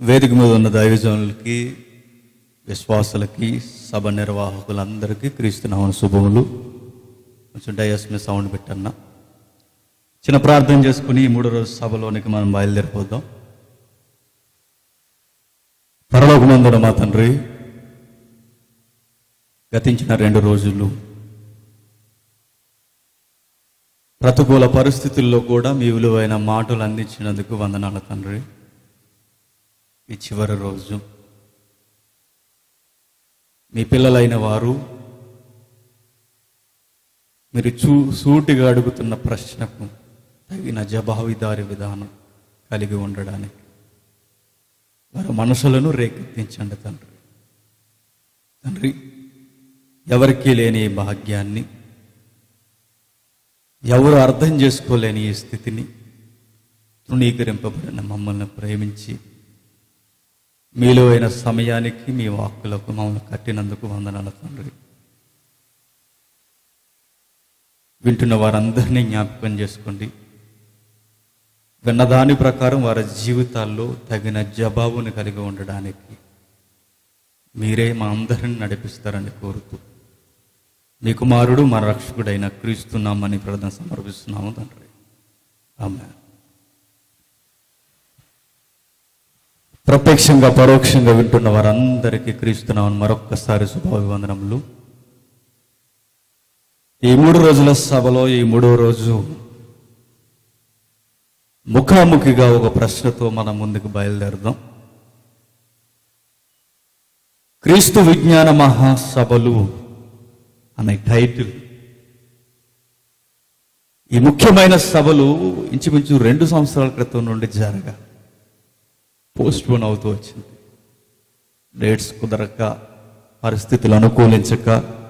వేదిక మీద ఉన్న దైవజనులకి విశ్వాసులకి సభ నిర్వాహకులందరికీ క్రీస్తునామన శుభములు కొంచెం డయాస్ మీద సౌండ్ పెట్టన్నా చిన్న ప్రార్థన చేసుకుని ఈ మూడో రోజు సభలోనికి మనం బయలుదేరిపోదాం పరలోకమందున మా తండ్రి గతించిన రెండు రోజులు ప్రతికూల పరిస్థితుల్లో కూడా మీ విలువైన మాటలు అందించినందుకు వందనాల తండ్రి ఈ చివరి రోజు మీ పిల్లలైన వారు మీరు చూ సూటిగా అడుగుతున్న ప్రశ్నకు తగిన జవాబుదారి విధానం కలిగి ఉండడానికి వారి మనసులను రేకెత్తించండి తండ్రి తండ్రి ఎవరికీ లేని ఈ భాగ్యాన్ని ఎవరు అర్థం చేసుకోలేని ఈ స్థితిని తృణీకరింపబడిన మమ్మల్ని ప్రేమించి మీలో అయిన సమయానికి మీ వాక్కులకు మమ్మల్ని కట్టినందుకు వందనాల తండ్రి వింటున్న వారందరినీ జ్ఞాపకం చేసుకోండి విన్నదాని ప్రకారం వారి జీవితాల్లో తగిన జవాబుని కలిగి ఉండడానికి మీరే మా అందరిని నడిపిస్తారని కోరుతూ మీ కుమారుడు మా రక్షకుడైన క్రీస్తున్నామని ప్రార్థన సమర్పిస్తున్నాము తండ్రి ఆమె ప్రత్యక్షంగా పరోక్షంగా వింటున్న వారందరికీ క్రీస్తున్నామని మరొక్కసారి శుభాభివందనములు ఈ మూడు రోజుల సభలో ఈ మూడో రోజు ముఖాముఖిగా ఒక ప్రశ్నతో మనం ముందుకు బయలుదేరదాం క్రీస్తు విజ్ఞాన మహాసభలు అనే టైటిల్ ఈ ముఖ్యమైన సభలు ఇంచుమించు రెండు సంవత్సరాల క్రితం నుండి జరగా పోస్ట్ పోన్ అవుతూ వచ్చింది డేట్స్ కుదరక పరిస్థితులు అనుకూలించక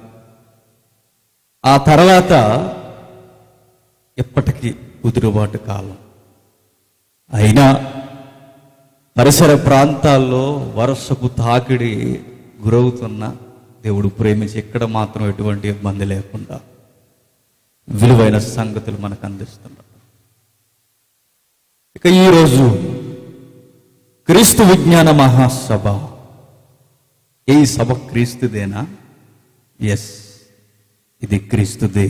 ఆ తర్వాత ఎప్పటికీ కుదురుబాటు కాలం అయినా పరిసర ప్రాంతాల్లో వరుసకు తాకిడి గురవుతున్న దేవుడు ప్రేమించి ఎక్కడ మాత్రం ఎటువంటి ఇబ్బంది లేకుండా విలువైన సంగతులు మనకు అందిస్తున్నారు ఇక ఈరోజు క్రీస్తు విజ్ఞాన మహాసభ ఈ సభ క్రీస్తుదేనా ఎస్ ఇది క్రీస్తుదే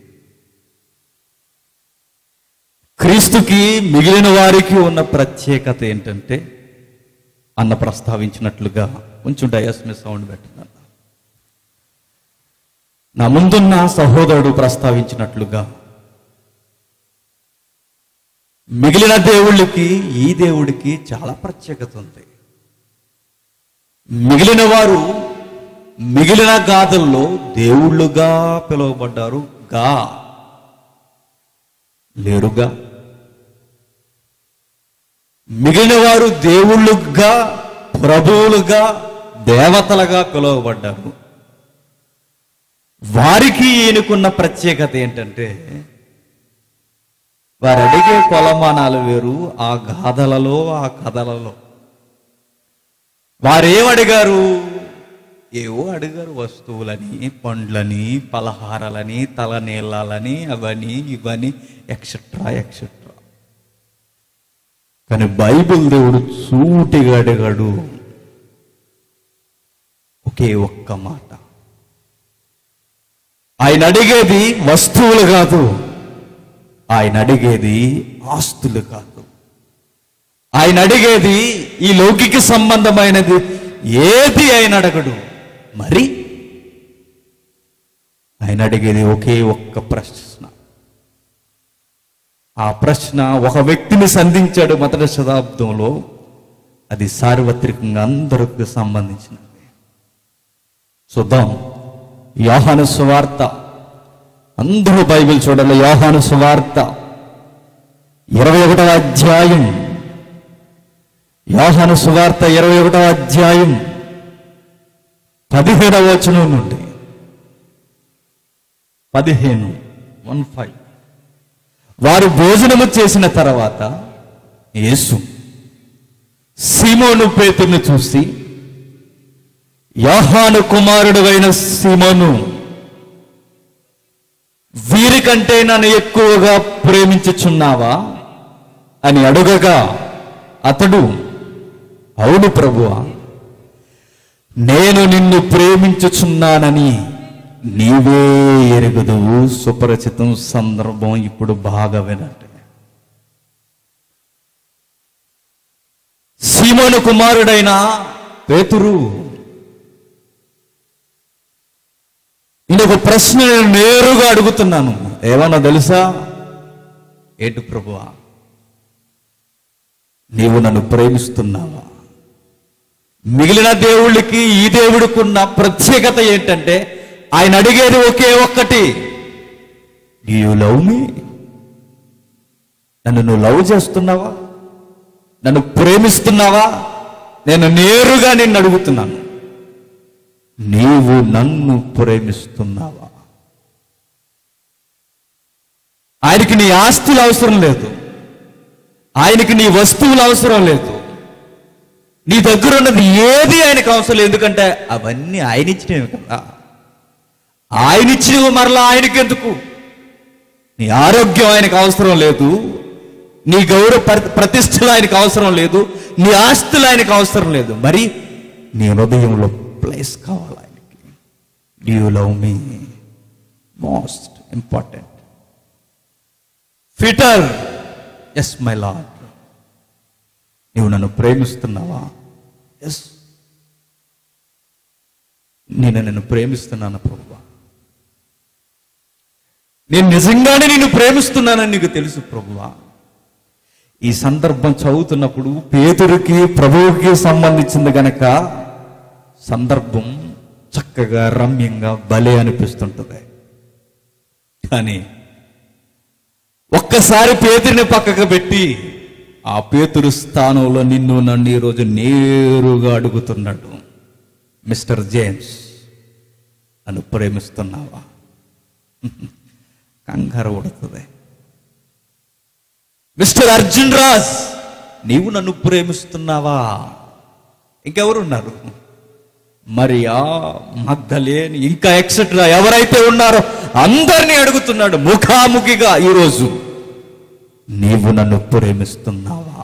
క్రీస్తుకి మిగిలిన వారికి ఉన్న ప్రత్యేకత ఏంటంటే అన్న ప్రస్తావించినట్లుగా కొంచెం డయాస్ మీద సౌండ్ పెట్టిందన్న నా ముందున్న సహోదరుడు ప్రస్తావించినట్లుగా మిగిలిన దేవుళ్ళకి ఈ దేవుడికి చాలా ప్రత్యేకత ఉంది మిగిలిన వారు మిగిలిన గాథల్లో దేవుళ్ళుగా పిలువబడ్డారు గా లేరుగా మిగిలిన వారు దేవుళ్ళుగా ప్రభువులుగా దేవతలుగా పిలువబడ్డారు వారికి ఈయనకున్న ప్రత్యేకత ఏంటంటే వారు అడిగే కొలమానాలు వేరు ఆ గాథలలో ఆ కథలలో వారేమడిగారు ఏవో అడిగారు వస్తువులని పండ్లని పలహారాలని తలనీళ్ళాలని అవని ఇవని ఎక్సెట్రా ఎక్సెట్రా కానీ బైబిల్ దేవుడు సూటిగా అడిగాడు ఒకే ఒక్క మాట ఆయన అడిగేది వస్తువులు కాదు ఆయన అడిగేది ఆస్తులు కాదు ఆయన అడిగేది ఈ లౌకిక సంబంధమైనది ఏది ఆయన అడగడు మరి ఆయన అడిగేది ఒకే ఒక్క ప్రశ్న ఆ ప్రశ్న ఒక వ్యక్తిని సంధించాడు మొదటి శతాబ్దంలో అది సార్వత్రికంగా అందరికి సంబంధించినది చూద్దాం యోహాను సువార్త అందరూ బైబిల్ చూడాలి యోహాను సువార్త ఇరవై ఒకటవ అధ్యాయం యోహాను సువార్త ఇరవై ఒకటవ అధ్యాయం పదిహేడవ వచనం నుండి పదిహేను వన్ ఫైవ్ వారు భోజనము చేసిన తర్వాత యేసు సీమోను పేతుని చూసి యోహాను కుమారుడు అయిన సీమోను వీరికంటే నన్ను ఎక్కువగా ప్రేమించుచున్నావా అని అడుగగా అతడు అవును ప్రభువా నేను నిన్ను ప్రేమించుచున్నానని నీవే ఎరుగుదువు సుపరిచితం సందర్భం ఇప్పుడు బాగా వినండి సీమోను కుమారుడైన పేతురు నేను ఒక ప్రశ్న నేను నేరుగా అడుగుతున్నాను ఏమన్నా తెలుసా ఏంటి ప్రభువా నీవు నన్ను ప్రేమిస్తున్నావా మిగిలిన దేవుళ్ళకి ఈ దేవుడికి ఉన్న ప్రత్యేకత ఏంటంటే ఆయన అడిగేది ఒకే ఒక్కటి యు లవ్ మీ నన్ను నువ్వు లవ్ చేస్తున్నావా నన్ను ప్రేమిస్తున్నావా నేను నేరుగా నిన్ను అడుగుతున్నాను నీవు నన్ను ప్రేమిస్తున్నావా ఆయనకి నీ ఆస్తులు అవసరం లేదు ఆయనకి నీ వస్తువులు అవసరం లేదు నీ దగ్గర ఉన్నది ఏది ఆయనకు అవసరం లేదు ఎందుకంటే అవన్నీ ఆయన ఇచ్చినవి కదా ఆయన ఇచ్చినవి మరలా ఆయనకి ఎందుకు నీ ఆరోగ్యం ఆయనకు అవసరం లేదు నీ గౌరవ ప్ర- ప్రతిష్టలు ఆయనకు అవసరం లేదు నీ ఆస్తులు ఆయనకు అవసరం లేదు మరి నీ హృదయంలో ప్లేస్ కావాలి ఆయనకి you love me most important Peter yes my lord నీవు నన్ను ప్రేమిస్తున్నావా ఎస్ నేను నిన్ను ప్రేమిస్తున్నాను ప్రభువా నేను నిజంగానే నిన్ను ప్రేమిస్తున్నానని నీకు తెలుసు ప్రభువా ఈ సందర్భం చదువుతున్నప్పుడు పేతురికి ప్రభువుకి సంబంధించింది గనక సందర్భం చక్కగా రమ్యంగా భలే అనిపిస్తుంటుంది కానీ ఒక్కసారి పేతురిని పక్కకు పెట్టి ఆ పేతురు స్థానంలో నిన్ను నన్ను ఈరోజు నేరుగా అడుగుతున్నాడు మిస్టర్ జేమ్స్ నన్ను ప్రేమిస్తున్నావా కంగారు పడుతుంది మిస్టర్ అర్జున్ రాజ్ నీవు నన్ను ప్రేమిస్తున్నావా ఇంకెవరున్నారు మరియా మగ్ధలేని ఇంకా ఎక్సెట్రా ఎవరైతే ఉన్నారో అందరినీ అడుగుతున్నాడు ముఖాముఖిగా ఈరోజు నీవు నన్ను ప్రేమిస్తున్నావా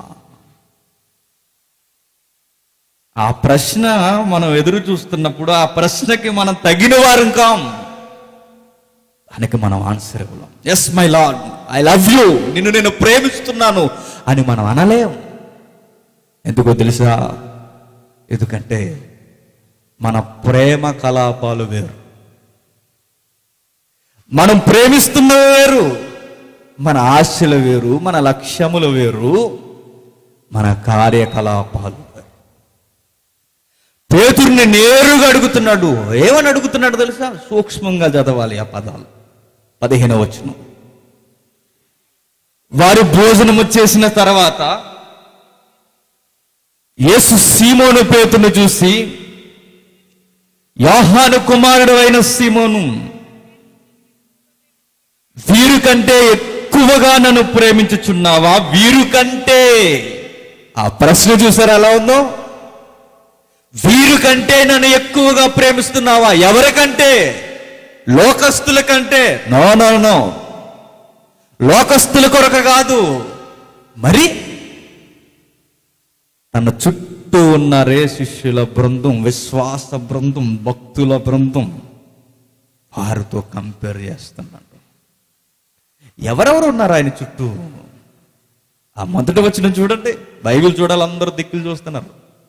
ఆ ప్రశ్న మనం ఎదురు చూస్తున్నప్పుడు ఆ ప్రశ్నకి మనం తగిన వారం కాం దానికి మనం ఆన్సర్ ఇవ్వలేం yes my lord I love you నిన్ను నేను ప్రేమిస్తున్నాను అని మనం అనలేం ఎందుకో తెలుసా ఎందుకంటే మన ప్రేమ కలాపాలు వేరు మనం ప్రేమిస్తున్నవి వేరు మన ఆశలు వేరు మన లక్ష్యములు వేరు మన కార్యకలాపాలు వేరు పేతుర్ని నేరుగా అడుగుతున్నాడు ఏమని అడుగుతున్నాడు తెలుసా సూక్ష్మంగా చదవాలి ఆ పదాలు పదిహేను వచనం వారు భోజనము చేసిన తర్వాత యేసు సీమోను పేతును చూసి యోహాను కుమారుడు అయిన సీమోను వీరు కంటే ఎక్కువగా నన్ను ప్రేమించుచున్నావా వీరు కంటే ఆ ప్రశ్న చూసారా ఎలా ఉందో వీరు కంటే నన్ను ఎక్కువగా ప్రేమిస్తున్నావా ఎవరికంటే లోకస్తుల కంటే నో నో నో లోకస్తుల కొరకు కాదు మరి తన చుట్టూ ఉన్నారే శిష్యుల బృందం విశ్వాస బృందం భక్తుల బృందం వారితో కంపేర్ చేస్తున్నాడు ఎవరెవరు ఉన్నారు ఆయన చుట్టూ ఆ మొదటి వచ్చిన చూడండి బైబిల్ చూడాలి అందరూ దిక్కులు చూస్తున్నారు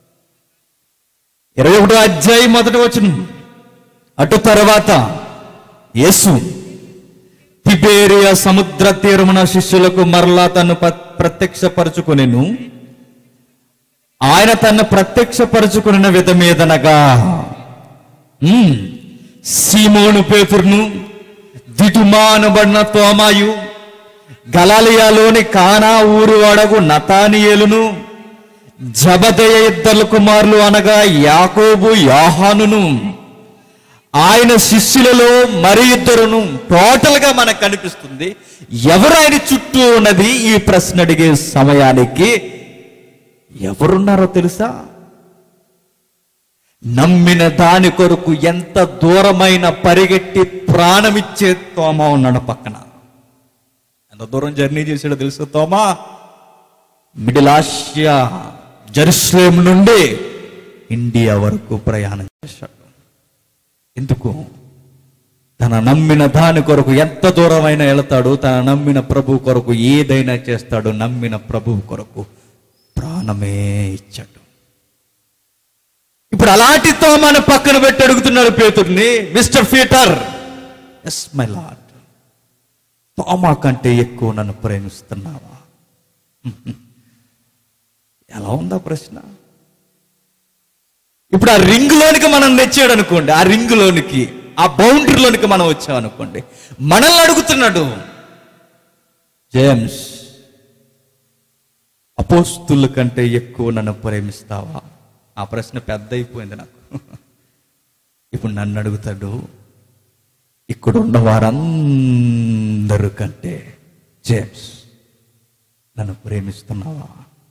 ఇరవై ఒకటో అధ్యాయం మొదటి వచ్చిన అటు తర్వాత యేసు తిబేరియా సముద్ర తీరమున శిష్యులకు మరలా తను ప్రత్యక్షపరచుకునేను ఆయన తను ప్రత్యక్షపరచుకున్న విధమేదనగా ఉమ్, సీమోను పేతురును దిటుమానబడిన తోమాయు గలాలియాలోని కానా ఊరు వాడగు నతానియేలును జబదయ ఇద్దరు కుమారులు అనగా యాకోబు యాహానును ఆయన శిష్యులలో మరి ఇద్దరును టోటల్ గా మనకు కనిపిస్తుంది ఎవరు ఆయన చుట్టూ ఉన్నది ఈ ప్రశ్న అడిగే సమయానికి ఎవరున్నారో తెలుసా నమ్మిన దాని కొరకు ఎంత దూరమైన పరిగెట్టి ప్రాణమిచ్చే తోమ ఉన్నాడు పక్కన ఎంత దూరం జర్నీ చేసాడో తెలుసు తోమా మిడిల్ ఆసియా జెరూసలేం నుండి ఇండియా వరకు ప్రయాణం చేశాడు ఎందుకు తన నమ్మిన దాని కొరకు ఎంత దూరమైనా వెళతాడు తన నమ్మిన ప్రభు కొరకు ఏదైనా చేస్తాడు నమ్మిన ప్రభు కొరకు ప్రాణమే ఇచ్చాడు ఇప్పుడు అలాంటి తోమాను పక్కన పెట్టి అడుగుతున్నాడు పేతుర్ని mister Peter yes my lord తోమా కంటే ఎక్కువ నన్ను ప్రేమిస్తున్నావా ఎలా ఉందా ప్రశ్న ఇప్పుడు ఆ రింగ్ లోనికి మనం తెచ్చాడు అనుకోండి ఆ రింగ్ లోనికి ఆ బౌండరీలోనికి మనం వచ్చాం అనుకోండి మనల్ని అడుగుతున్నాడు జేమ్స్ అపోస్తుల కంటే ఎక్కువ నన్ను ప్రేమిస్తావా ఆ ప్రశ్న పెద్ద అయిపోయింది నాకు ఇప్పుడు నన్ను అడుగుతాడు ఇక్కడ ఉన్న వారందరూ కంటే జేమ్స్ నన్ను ప్రేమిస్తున్నావా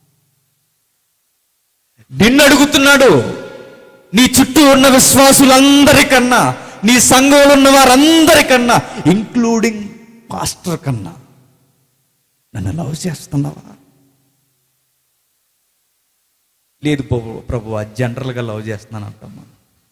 నిన్ను అడుగుతున్నాడు నీ చుట్టూ ఉన్న విశ్వాసులందరికన్నా నీ సంఘంలో ఉన్న వారందరికన్నా ఇంక్లూడింగ్ పాస్టర్ కన్నా నన్ను లవ్ చేస్తున్నావా లేదు ప్రభు ప్రభు జనరల్గా లవ్ చేస్తున్నాను అంటమ్మా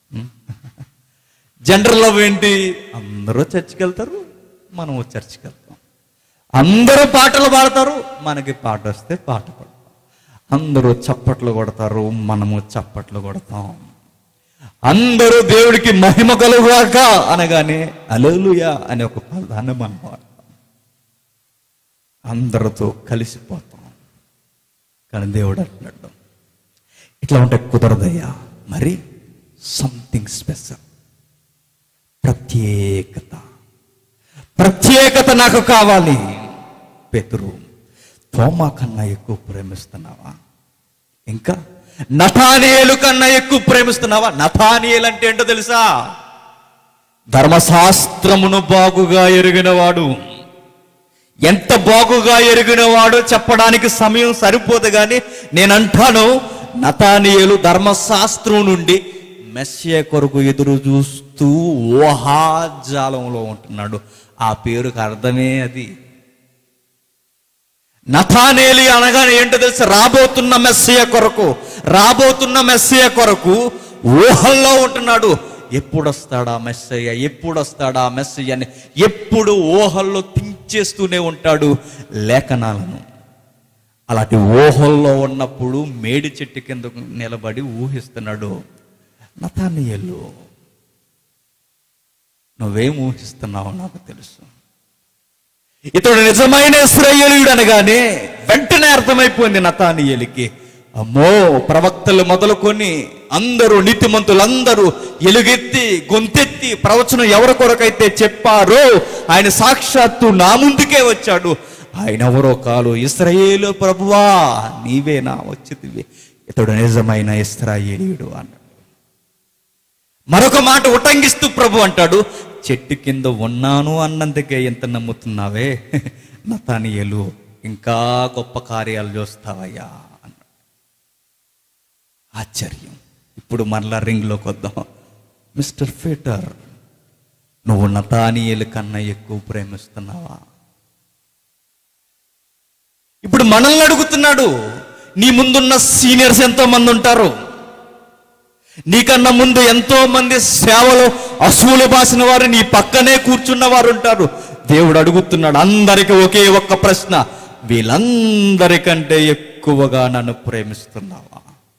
జనరల్ లవ్ ఏంటి అందరూ చర్చికి వెళ్తారు మనము చర్చికి వెళ్తాం అందరూ పాటలు పాడతారు మనకి పాట వస్తే పాట పాడతాం అందరూ చప్పట్లు కొడతారు మనము చప్పట్లు కొడతాం అందరూ దేవుడికి మహిమ కలుగాక అనగానే అలలుయా అనే ఒక పదాన్ని మనం వాడతాం అందరితో కలిసిపోతాం కానీ దేవుడు అంటున్నాడు ఇట్లా ఉంటే కుదరదయ్యా మరి సంథింగ్ స్పెషల్ ప్రత్యేకత ప్రత్యేకత నాకు కావాలి పేతురు తోమా కన్నా ఎక్కువ ప్రేమిస్తున్నావా ఇంకా నథానియేలు కన్నా ఎక్కువ ప్రేమిస్తున్నావా నథానియేలు అంటే ఏంటో తెలుసా ధర్మశాస్త్రమును బాగుగా ఎరిగినవాడు ఎంత బాగుగా ఎరిగినవాడో చెప్పడానికి సమయం సరిపోదు కానీ నేను అంటాను నతానియలు ధర్మశాస్త్రం నుండి మెస్సియ కొరకు ఎదురు చూస్తూ ఊహాజాలంలో ఉంటున్నాడు ఆ పేరుకు అర్థమే అది నథానేలి అనగానే ఏంటో తెలుసు రాబోతున్న మెస్సియ కొరకు రాబోతున్న మెస్సియ కొరకు ఊహల్లో ఉంటున్నాడు ఎప్పుడు వస్తాడా మెస్సయ్య ఎప్పుడు వస్తాడా మెస్సయ్య అని ఎప్పుడు ఊహల్లో తించేస్తూనే ఉంటాడు లేఖనాలను అలాంటి ఊహల్లో ఉన్నప్పుడు మేడి చెట్టు కింద నిలబడి ఊహిస్తున్నాడు నతానియలు నువ్వేం ఊహిస్తున్నావో నాకు తెలుసు ఇతడు నిజమైన ఇస్రాయేలీయుడు అనగానే వెంటనే అర్థమైపోయింది నతానియలికి అమ్మో ప్రవక్తలు మొదలుకొని అందరూ నీతిమంతులందరూ ఎలుగెత్తి గొంతెత్తి ప్రవచనం ఎవరి కొరకైతే చెప్పారో ఆయన సాక్షాత్తు నా ముందుకే వచ్చాడు ఆయన ఎవరో కాలు ఇస్రాయేలు ప్రభువా నీవేనా వచ్చితివి ఇతడు నిజమైన ఇస్రాయేలీయుడు అన్నాడు మరొక మాట ఉటంగిస్తూ ప్రభు అంటాడు చెట్టు కింద ఉన్నాను అన్నందుకే ఎంత నమ్ముతున్నావే నతానియలు ఇంకా గొప్ప కార్యాలు చూస్తావయ్యా అన్నాడు ఆశ్చర్యం ఇప్పుడు మరలా రింగ్లోకి వద్దాం మిస్టర్ ఫీటర్ నువ్వు నతానియలు కన్నా ఎక్కువ ప్రేమిస్తున్నావా ఇప్పుడు మనల్ని అడుగుతున్నాడు నీ ముందున్న సీనియర్స్ ఎంతో మంది ఉంటారు నీకన్నా ముందు ఎంతో మంది సేవలో అసూలు బాసిన వారు నీ పక్కనే కూర్చున్న వారు ఉంటారు దేవుడు అడుగుతున్నాడు అందరికి ఒకే ఒక్క ప్రశ్న వీళ్ళందరికంటే ఎక్కువగా నన్ను ప్రేమిస్తున్నావా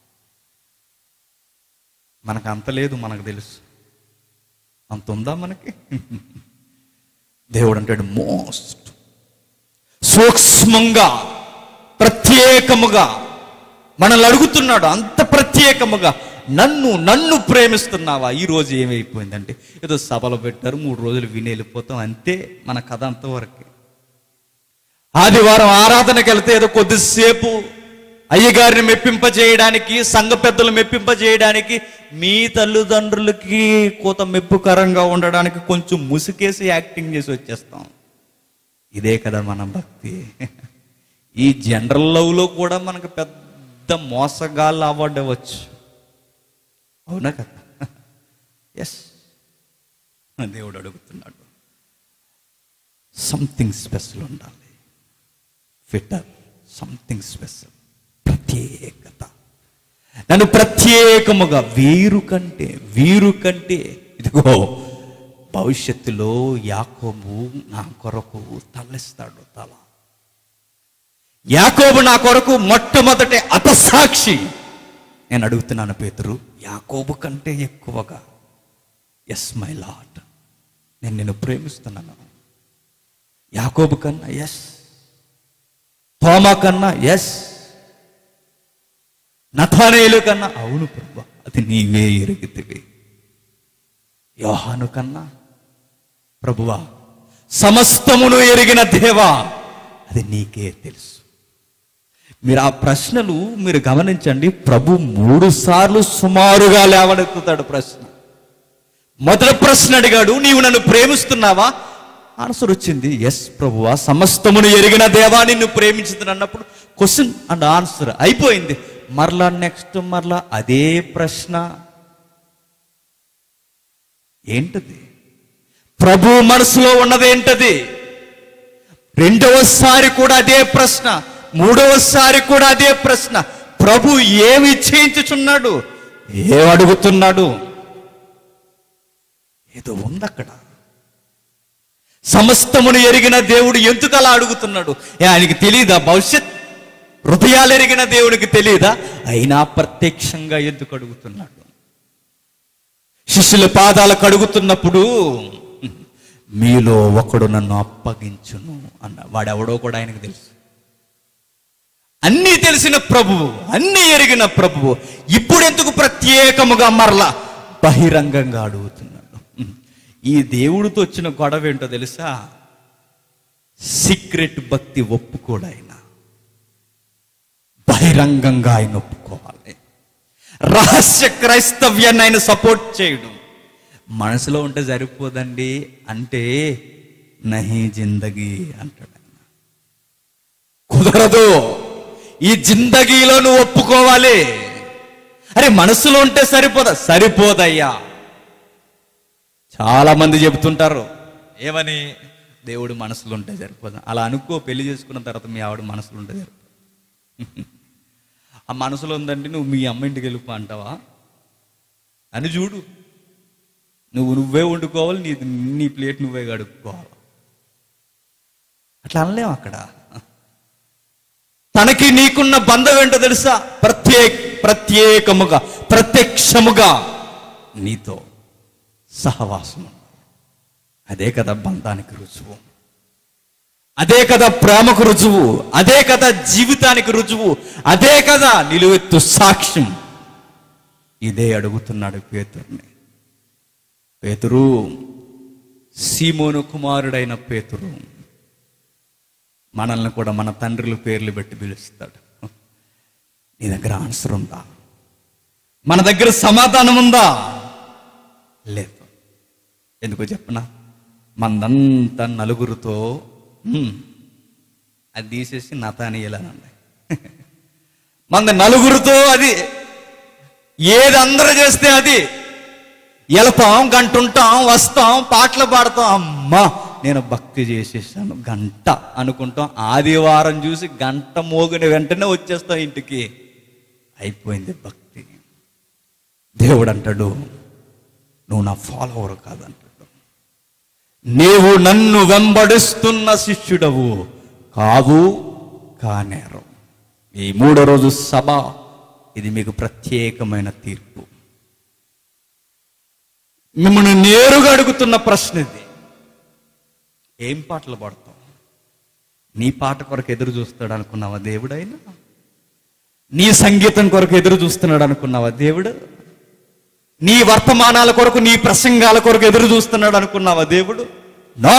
మనకు అంత లేదు మనకు తెలుసు అంత ఉందా మనకి దేవుడు అంటాడు మోస్ట్ సూక్ష్మంగా ప్రత్యేకముగా మనల్ని అడుగుతున్నాడు అంత ప్రత్యేకముగా నన్ను నన్ను ప్రేమిస్తున్నావా ఈ రోజు ఏమైపోయిందంటే ఏదో సభలు పెట్టారు మూడు రోజులు విని వెళ్ళిపోతాం అంతే మన కథ అంతవరకే ఆదివారం ఆరాధనకి వెళ్తే ఏదో కొద్దిసేపు అయ్యగారిని మెప్పింపజేయడానికి సంఘ పెద్దలు మెప్పింపజేయడానికి మీ తల్లిదండ్రులకి కోత మెప్పుకరంగా ఉండడానికి కొంచెం ముసుకేసి యాక్టింగ్ చేసి వచ్చేస్తాం ఇదే కదా మన భక్తి ఈ జనరల్ లవ్లో కూడా మనకు పెద్ద మోసగాళ్ళు అవార్డు ఇవ్వచ్చు అవునా కదా ఎస్ దేవుడు అడుగుతున్నాడు సంథింగ్ స్పెషల్ ఉండాలి ఫిటర్ సంథింగ్ స్పెషల్ ప్రత్యేకత నన్ను ప్రత్యేకముగా వీరు కంటే వీరు కంటే ఇదిగో భవిష్యత్తులో యాకోబు నా కొరకు తలస్తాడు తల యాకోబు నా కొరకు మొట్టమొదటి అతసాక్షి నేను అడుగుతున్నాను పేతురు యాకోబు కంటే ఎక్కువగా ఎస్ మై లాట్ నేను నిన్ను ప్రేమిస్తున్నాను యాకోబు కన్నా ఎస్ తోమా కన్నా ఎస్ నథానేలు కన్నా అవును ప్రభా అది నీవే ఎరుగుతివి యోహాను కన్నా ప్రభువా సమస్తమును ఎరిగిన దేవా అది నీకే తెలుసు మీరు ఆ ప్రశ్నలు మీరు గమనించండి ప్రభు మూడు సార్లు సుమారుగా లేవనెత్తుతాడు ప్రశ్న మొదటి ప్రశ్న అడిగాడు నీవు నన్ను ప్రేమిస్తున్నావా ఆన్సర్ వచ్చింది ఎస్ ప్రభువా సమస్తమును ఎరిగిన దేవా నిన్ను ప్రేమించుతున్నప్పుడు క్వశ్చన్ అండ్ ఆన్సర్ అయిపోయింది మరలా నెక్స్ట్ మరలా అదే ప్రశ్న ఏంటది ప్రభు మనసులో ఉన్నదేంటది రెండవసారి కూడా అదే ప్రశ్న మూడవసారి కూడా అదే ప్రశ్న ప్రభు ఏమి చేయించుచున్నాడు ఏం అడుగుతున్నాడు ఏదో ఉంది అక్కడ సమస్తమును ఎరిగిన దేవుడు ఎందుకు అలా అడుగుతున్నాడు ఏ ఆయనకి తెలియదా భవిష్యత్ హృదయాలు ఎరిగిన దేవునికి తెలియదా అయినా ప్రత్యక్షంగా ఎందుకు అడుగుతున్నాడు శిష్యుల పాదాలు కడుగుతున్నప్పుడు మీలో ఒకడు నన్ను అప్పగించును అన్న వాడెవడో కూడా ఆయనకు తెలుసు అన్నీ తెలిసిన ప్రభువు అన్నీ ఎరిగిన ప్రభువు ఇప్పుడు ఎందుకు ప్రత్యేకముగా మరలా బహిరంగంగా అడుగుతున్నాడు ఈ దేవుడితో వచ్చిన గొడవ ఏంటో తెలుసా సీక్రెట్ భక్తి ఒప్పుకోడు ఆయన బహిరంగంగా ఆయన ఒప్పుకోవాలి రహస్య క్రైస్తవ్యాన్ని ఆయన సపోర్ట్ చేయడం మనసులో ఉంటే సరిపోదండి అంటే నహి జిందగీ అంటాడు ఆయన కుదరదు ఈ జిందగీలో నువ్వు ఒప్పుకోవాలి అరే మనసులో ఉంటే సరిపోదా సరిపోదయ్యా చాలా మంది చెబుతుంటారు ఏమని దేవుడు మనసులో ఉంటే సరిపోదా అలా అనుకో పెళ్లి చేసుకున్న తర్వాత మీ ఆవిడ మనసులో ఉంటే సరిపోదు ఆ మనసులో ఉందండి నువ్వు మీ అమ్మ ఇంటికి వెళ్ళిపో అంటావా అని చూడు నువ్వు నువ్వే వండుకోవాలి నీ నీ ప్లేట్ నువ్వే కడుక్కోవాలి అట్లా అనలేం అక్కడ తనకి నీకున్న బంధం ఏంటో తెలుసా ప్రత్యేక ప్రత్యేకముగా ప్రత్యక్షముగా నీతో సహవాసం అదే కదా బంధానికి రుజువు అదే కదా ప్రేమకు రుజువు అదే కదా జీవితానికి రుజువు అదే కదా నిలువెత్తు సాక్ష్యం ఇదే అడుగుతున్నాడు పేతుర్ని పేతురు సీమోను కుమారుడైన పేతురు మనల్ని కూడా మన తండ్రుల పేర్లు పెట్టి పిలుస్తాడు నీ దగ్గర ఆన్సర్ ఉందా మన దగ్గర సమాధానం ఉందా లేదు ఎందుకో చెప్పనా మందంతా నలుగురితో "హ్మ్, అది తీసేసి నతానీయాలనండి మంద నలుగురితో అది ఏది అందరూ చేస్తే అది వెళ్తాం గంట ఉంటాం వస్తాం పాటలు పాడతాం అమ్మా నేను భక్తి చేసేసాను గంట అనుకుంటాం ఆదివారం చూసి గంట మోగిన వెంటనే వచ్చేస్తాం ఇంటికి అయిపోయింది భక్తి దేవుడు అంటాడు నువ్వు నా ఫాలోవర్ కాదంటాడు నీవు నన్ను వెంబడిస్తున్న శిష్యుడవు కావు కానేరు ఈ మూడో రోజు సభ ఇది మీకు ప్రత్యేకమైన తీర్పు మిమ్మల్ని నేరుగా అడుగుతున్న ప్రశ్న ఇది ఏం పాటలు పాడతావు నీ పాట కొరకు ఎదురు చూస్తాడు అనుకున్నావా దేవుడైనా నీ సంగీతం కొరకు ఎదురు చూస్తున్నాడు అనుకున్నావా దేవుడు నీ వర్తమానాల కొరకు నీ ప్రసంగాల కొరకు ఎదురు చూస్తున్నాడు అనుకున్నావా దేవుడు నో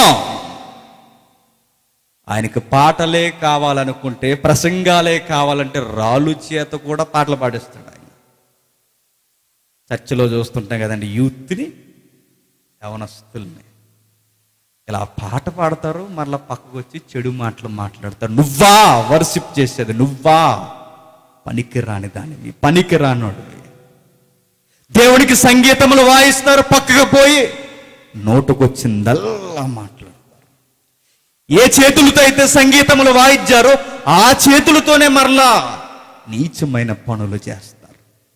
ఆయనకి పాటలే కావాలనుకుంటే ప్రసంగాలే కావాలంటే రాళ్ళు చేత కూడా పాటలు పాడిస్తాడు ఆయన చర్చిలో చూస్తుంటాం కదండి యూత్ని యవనస్తుల్ని ఇలా పాట పాడతారు మరలా పక్కకు వచ్చి చెడు మాటలు మాట్లాడతారు నువ్వా వర్షిప్ చేసేది నువ్వా పనికి రాని దానివి పనికి రానోడివి దేవునికి సంగీతములు వాయిస్తారు పక్కకు పోయి నోటుకొచ్చిందల్లా మాట్లాడతారు ఏ చేతులతో అయితే సంగీతములు వాయిద్చారో ఆ చేతులతోనే మరలా నీచమైన పనులు చేస్తారు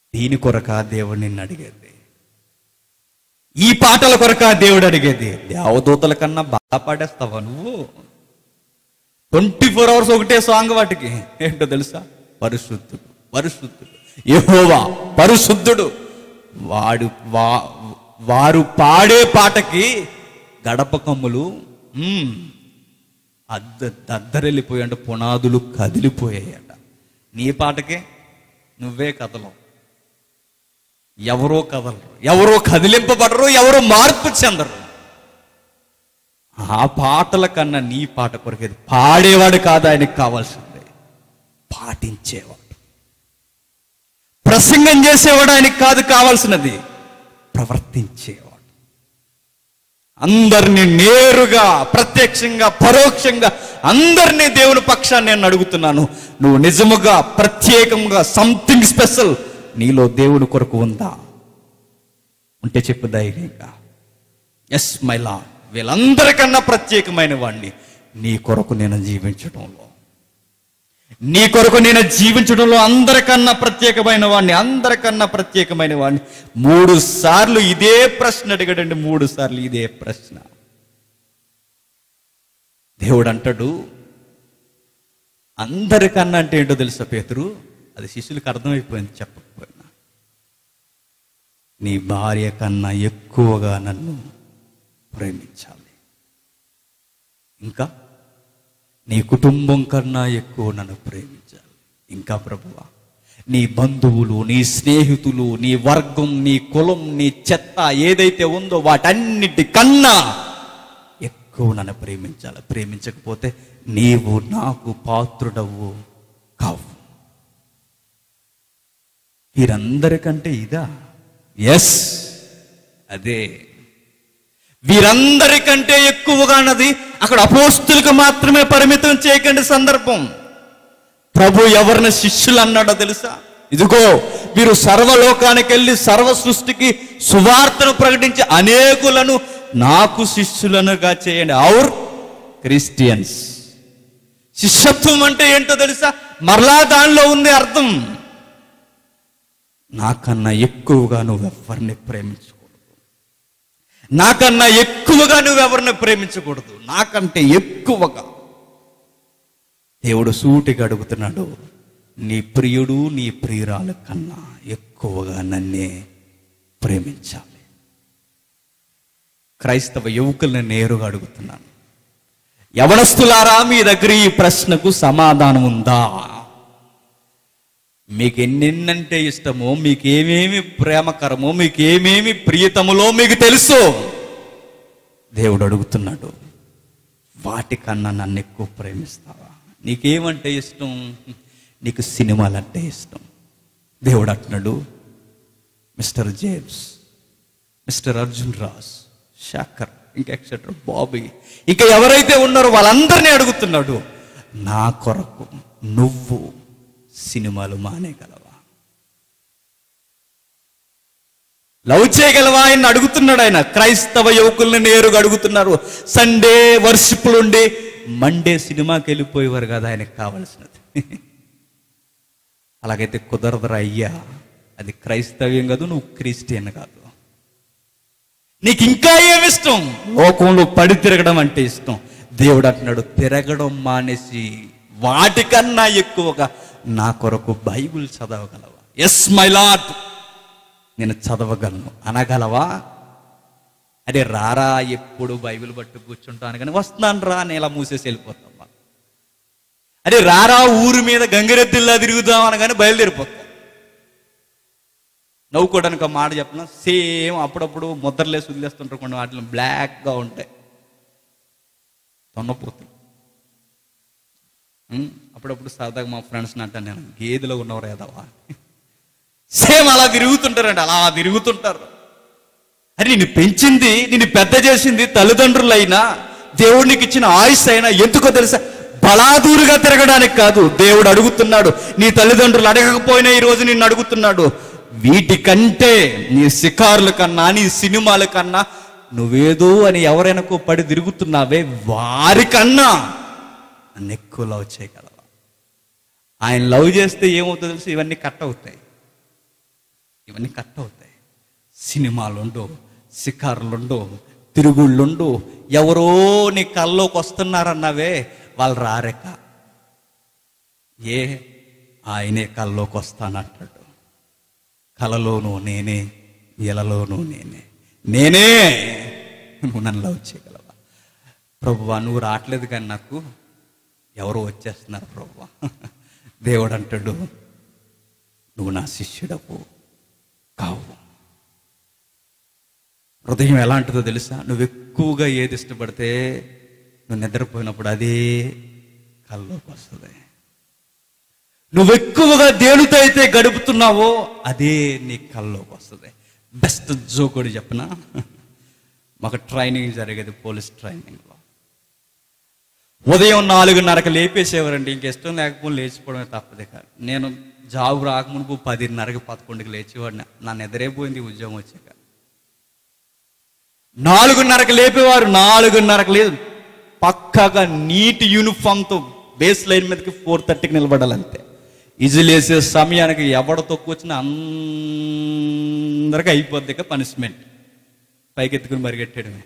దీని కొరక దేవుడు నిన్ను అడిగేది ఈ పాటల కొరక దేవుడు అడిగేది దేవదూతల కన్నా బాగా పాడేస్తావా నువ్వు ట్వంటీ ఫోర్ అవర్స్ ఒకటే సాంగ్ వాటికి ఏంటో తెలుసా పరిశుద్ధుడు పరిశుద్ధుడు యెహోవా పరిశుద్ధుడు వాడు వా వారు పాడే పాటకి గడప కమ్ములు మ్మ్, అద్ద దద్దరెళ్ళిపోయాయంట పునాదులు కదిలిపోయాయట నీ పాటకే నువ్వే కదలవు ఎవరో కదలరు ఎవరో కదిలింపబడరు ఎవరో మార్పు చెందరు ఆ పాటల కన్నా నీ పాట కొరకేది పాడేవాడు కాదు ఆయనకు కావాల్సింది పాటించేవాడు ప్రసంగం చేసేవాడు ఆయనకు కాదు కావాల్సినది ప్రవర్తించేవాడు అందరినీ నేరుగా ప్రత్యక్షంగా పరోక్షంగా అందరినీ దేవుని పక్షాన్ని నేను అడుగుతున్నాను నువ్వు నిజముగా ప్రత్యేకంగా సంథింగ్ స్పెషల్ నీలో దేవుని కొరకు ఉందా ఉంటే చెప్పు ధైర్యంగా ఎస్ మై లా వీళ్ళందరికన్నా ప్రత్యేకమైన వాడిని నీ కొరకు నేను జీవించడంలో నీ కొరకు నేను జీవించడంలో అందరికన్నా ప్రత్యేకమైన వాడిని అందరికన్నా ప్రత్యేకమైన వాడిని మూడు సార్లు ఇదే ప్రశ్న అడిగాడండి మూడు సార్లు ఇదే ప్రశ్న దేవుడు అంటాడు అందరికన్నా అంటే ఏంటో తెలుసా పేతురు అది శిష్యులకు అర్థమైపోయింది చెప్పకపోయినా నీ భార్య కన్నా ఎక్కువగా నన్ను ప్రేమించాలి ఇంకా నీ కుటుంబం కన్నా ఎక్కువ నన్ను ప్రేమించాలి ఇంకా ప్రభువా నీ బంధువులు నీ స్నేహితులు నీ వర్గం నీ కులం నీ చెత్త ఏదైతే ఉందో వాటన్నిటి కన్నా ఎక్కువ నన్ను ప్రేమించాలి ప్రేమించకపోతే నీవు నాకు పాత్రుడవు కావు వీరందరికంటే ఇదా ఎస్ అదే వీరందరికంటే ఎక్కువగా అన్నది అక్కడ అపోస్తులకు మాత్రమే పరిమితం చేయకండి సందర్భం ప్రభు ఎవరిని శిష్యులు అన్నాడో తెలుసా ఇదిగో మీరు సర్వలోకానికి వెళ్ళి సర్వ సృష్టికి సువార్తను ప్రకటించి అనేకులను నాకు శిష్యులనుగా చేయండి ఔర్ క్రిస్టియన్స్ శిష్యత్వం అంటే ఏంటో తెలుసా మరలా దానిలో ఉంది అర్థం నాకన్నా ఎక్కువగా నువ్వెవరిని ప్రేమించకూడదు నాకన్నా ఎక్కువగా నువ్వెవరిని ప్రేమించకూడదు నాకంటే ఎక్కువగా దేవుడు సూటిగా అడుగుతున్నాడు నీ ప్రియుడు నీ ప్రియురాల కన్నా ఎక్కువగా నన్నే ప్రేమించాలి క్రైస్తవ యువకుల్ని నేరుగా అడుగుతున్నాను యవనస్తులారా మీ దగ్గర ఈ ప్రశ్నకు సమాధానం ఉందా మీకు ఎన్నెన్నంటే ఇష్టమో మీకు ఏమేమి ప్రేమకరమో మీకు ఏమేమి ప్రియతములో మీకు తెలుసు దేవుడు అడుగుతున్నాడు వాటికన్నా నన్ను ఎక్కువ ప్రేమిస్తావా నీకేమంటే ఇష్టం నీకు సినిమాలంటే ఇష్టం దేవుడు అంటున్నాడు mister James mister Arjun Raj శాకర్ ఇంకా ఎక్సెట్రా బాబీ ఇంకా ఎవరైతే ఉన్నారో వాళ్ళందరినీ అడుగుతున్నాడు నా కొరకు నువ్వు సినిమాలు మానేయగలవా లవ్ చేయగలవా ఆయన అడుగుతున్నాడు ఆయన క్రైస్తవ యువకుల్ని నేరుగా అడుగుతున్నారు సండే వర్షిపులుండి మండే సినిమాకి వెళ్ళిపోయేవారు కదా ఆయనకు కావలసినది అలాగైతే కుదరదురా అయ్యా అది క్రైస్తవ్యం కాదు నువ్వు క్రిస్టియన్ కాదు నీకు ఇంకా ఏమిష్టం లోకంలో పడి తిరగడం అంటే ఇష్టం దేవుడు అంటున్నాడు తిరగడం మానేసి వాటికన్నా ఎక్కువగా నా కొరకు బైబిల్ చదవగలవా ఎస్ మై లాట్ నేను చదవగలను అనగలవా అదే రారా ఎప్పుడు బైబిల్ పట్టు కూర్చుంటాను కానీ వస్తున్నాను రా అని ఇలా మూసేసి వెళ్ళిపోతాం అదే రారా ఊరి మీద గంగిరెద్దుల్లా తిరుగుదాం అనగానే బయలుదేరిపోతాం నవ్వుకోవడానికి ఒక మాట చెప్పిన సేమ్ అప్పుడప్పుడు ముద్రలేసి వదిలేస్తుంటారు కొన్ని వాటిలో బ్లాక్గా ఉంటాయి తొన్నపోతులు ఉం? అప్పుడప్పుడు సరదాగా మా ఫ్రెండ్స్ని అంటాను నేను గేదెలో ఉన్నవారు ఏదవా సేమ్ అలా తిరుగుతుంటారండి అలా తిరుగుతుంటారు అరే నిన్ను పెంచింది నిన్ను పెద్ద చేసింది తల్లిదండ్రులైనా దేవుడికి ఇచ్చిన ఆయుష్ అయినా ఎందుకో తెలుసా బలాదూరుగా తిరగడానికి కాదు దేవుడు అడుగుతున్నాడు నీ తల్లిదండ్రులు అడగకపోయినా ఈ రోజు నిన్ను అడుగుతున్నాడు వీటికంటే నీ షికారుల కన్నా నీ సినిమాల కన్నా నువ్వేదో అని ఎవరైనాకో పడి తిరుగుతున్నావే వారికన్నా నన్ను ఎక్కువ లవ్ చేయగలవా ఆయన లవ్ చేస్తే ఏమవుతుందో తెలిసి ఇవన్నీ కట్ అవుతాయి ఇవన్నీ కట్ అవుతాయి సినిమాలుండో షికారులుండో తిరుగుళ్ళుండు ఎవరో నీ కల్లోకి వస్తున్నారన్నావే వాళ్ళు రారెక ఏ ఆయనే కల్లోకి వస్తానంటాడు కలలోనూ నేనే ఇలలోనూ నేనే నేనే నువ్వు నన్ను లవ్ చేయగలవా ప్రభువా నువ్వు రావట్లేదు కానీ నాకు ఎవరో వచ్చేస్తున్నారు ప్రభువా దేవుడు అంటాడు నువ్వు నా శిష్యుడవు కావు హృదయం ఎలాంటిదో తెలుసా నువ్వు ఎక్కువగా ఏది ఇష్టపడితే నువ్వు నిద్రపోయినప్పుడు అదే కల్లోకి వస్తుంది నువ్వు ఎక్కువగా దేనితో అయితే గడుపుతున్నావో అదే నీ కల్లోకి వస్తుంది బెస్ట్ జోకుడు చెప్పనా మాకు ట్రైనింగ్ జరిగేది పోలీస్ ట్రైనింగ్లో ఉదయం నాలుగున్నరకు లేపేసేవారండి ఇంక ఇష్టం లేకపోతే లేచిపోవడమే తప్పదే కాదు నేను జాబ్ రాకమునుపు పదిన్నరకి పదకొండుకి లేచేవాడిని నా నిద్రైపోయింది ఉద్యోగం వచ్చాక నాలుగున్నరకు లేపేవారు నాలుగున్నరకు లేదు పక్కాగా నీట్ యూనిఫామ్తో బేస్ లైన్ మీదకి ఫోర్ థర్టీకి నిలబడాలి అంతే ఇజిలేసే సమయానికి ఎవడ తొక్కువచ్చినా అందరికీ అయిపోద్ది ఇక పనిష్మెంట్ పైకెత్తుకుని పరిగెట్టడమే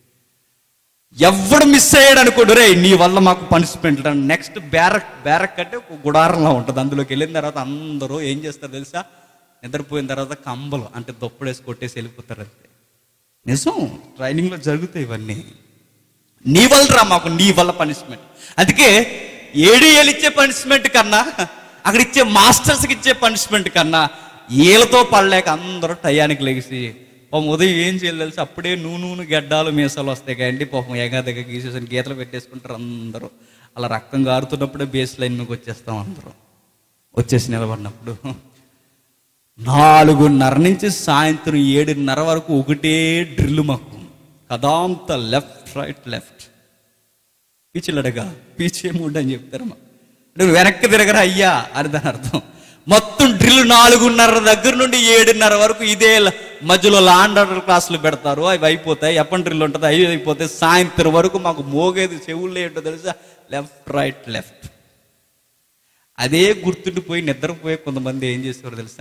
ఎవడు మిస్ అయ్యాడు అనుకోడు రే నీ వల్ల మాకు పనిష్మెంట్ నెక్స్ట్ బ్యారక్ బ్యారక్ అంటే ఒక గుడారంలో ఉంటుంది అందులోకి వెళ్ళిన తర్వాత అందరూ ఏం చేస్తారు తెలుసా నిద్రపోయిన తర్వాత కంబలు అంటే దుప్పడేసి కొట్టేసి వెళ్ళిపోతారు అంతే నిజం ట్రైనింగ్లో జరుగుతాయి ఇవన్నీ నీ వల్ల రా మాకు నీ వల్ల పనిష్మెంట్ అందుకే ఏడీఏలు ఇచ్చే పనిష్మెంట్ కన్నా అక్కడ ఇచ్చే మాస్టర్స్కి ఇచ్చే పనిష్మెంట్ కన్నా వీళ్ళతో పడలేక అందరూ టయానికి లెగిసి పాపం ఉదయం ఏం చేయాలి తెలిసి అప్పుడే నూనె నూనె గడ్డాలు మీసాలు వస్తాయి కదండి పాపం ఏగా దగ్గర గీసేసి గీతలు పెట్టేసుకుంటారు అందరూ అలా రక్తం గారుతున్నప్పుడే బేస్ లైన్ మీకు వచ్చేస్తాం అందరూ వచ్చేసి నిలబడినప్పుడు నాలుగున్నర నుంచి సాయంత్రం ఏడున్నర వరకు ఒకటే డ్రిల్ మాకు కదాంత లెఫ్ట్ రైట్ లెఫ్ట్ పీచిలడగా పీచేముండు అని చెప్తారు మా అంటే నువ్వు వెనక్కి తిరగరా అయ్యా అని దాని అర్థం మొత్తం డ్రిల్ నాలుగున్నర దగ్గర నుండి ఏడున్నర వరకు ఇదే ల- మధ్యలో లాండ్ ఆర్డర్ క్లాసులు పెడతారు అవి అయిపోతాయి ఎప్పటి డ్రిల్ ఉంటుంది అవి అయిపోతాయి సాయంత్రం వరకు మాకు మోగేది చెవుల్లో ఏంటో తెలుసా లెఫ్ట్ రైట్ లెఫ్ట్ అదే గుర్తుండిపోయి నిద్రపోయే కొంతమంది ఏం చేసేవారు తెలుసా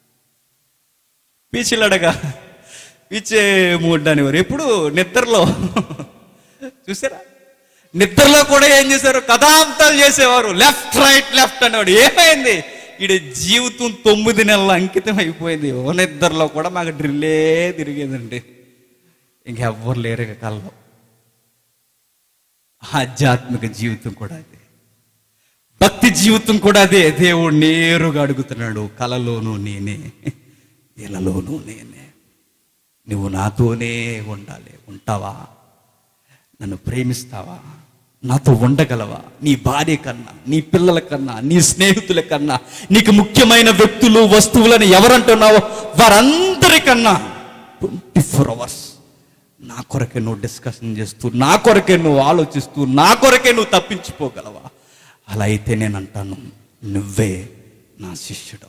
పీచిలడగా పీచే మూడ్ అనేవారు ఎప్పుడు నిద్రలో చూసారా నిద్రలో కూడా ఏం చేశారు కథాంతాలు చేసేవారు లెఫ్ట్ రైట్ లెఫ్ట్ అనేవాడు ఏమైంది ఈడ జీవితం తొమ్మిది నెలల అంకితం అయిపోయింది ఓ నిద్రలో కూడా మాకు డ్రిల్లే తిరిగేదండి ఇంకెవ్వరు లేరు ఇక కల్లో ఆధ్యాత్మిక జీవితం కూడా అదే భక్తి జీవితం కూడా అదే దేవుడు నేరుగా అడుగుతున్నాడు కలలోనూ నేనే ఇలలోనూ నేనే నువ్వు నాతోనే ఉండాలి ఉంటావా నన్ను ప్రేమిస్తావా నాతో ఉండగలవా నీ భార్య కన్నా నీ పిల్లల కన్నా నీ స్నేహితుల కన్నా నీకు ముఖ్యమైన వ్యక్తులు వస్తువులని ఎవరంటున్నావో వారందరికన్నా ట్వంటీ ఫోర్ అవర్స్ నా కొరకే నువ్వు డిస్కషన్ చేస్తూ నా కొరకే నువ్వు ఆలోచిస్తూ నా కొరకే నువ్వు తప్పించిపోగలవా అలా అయితే నేను అంటాను నువ్వే నా శిష్యుడు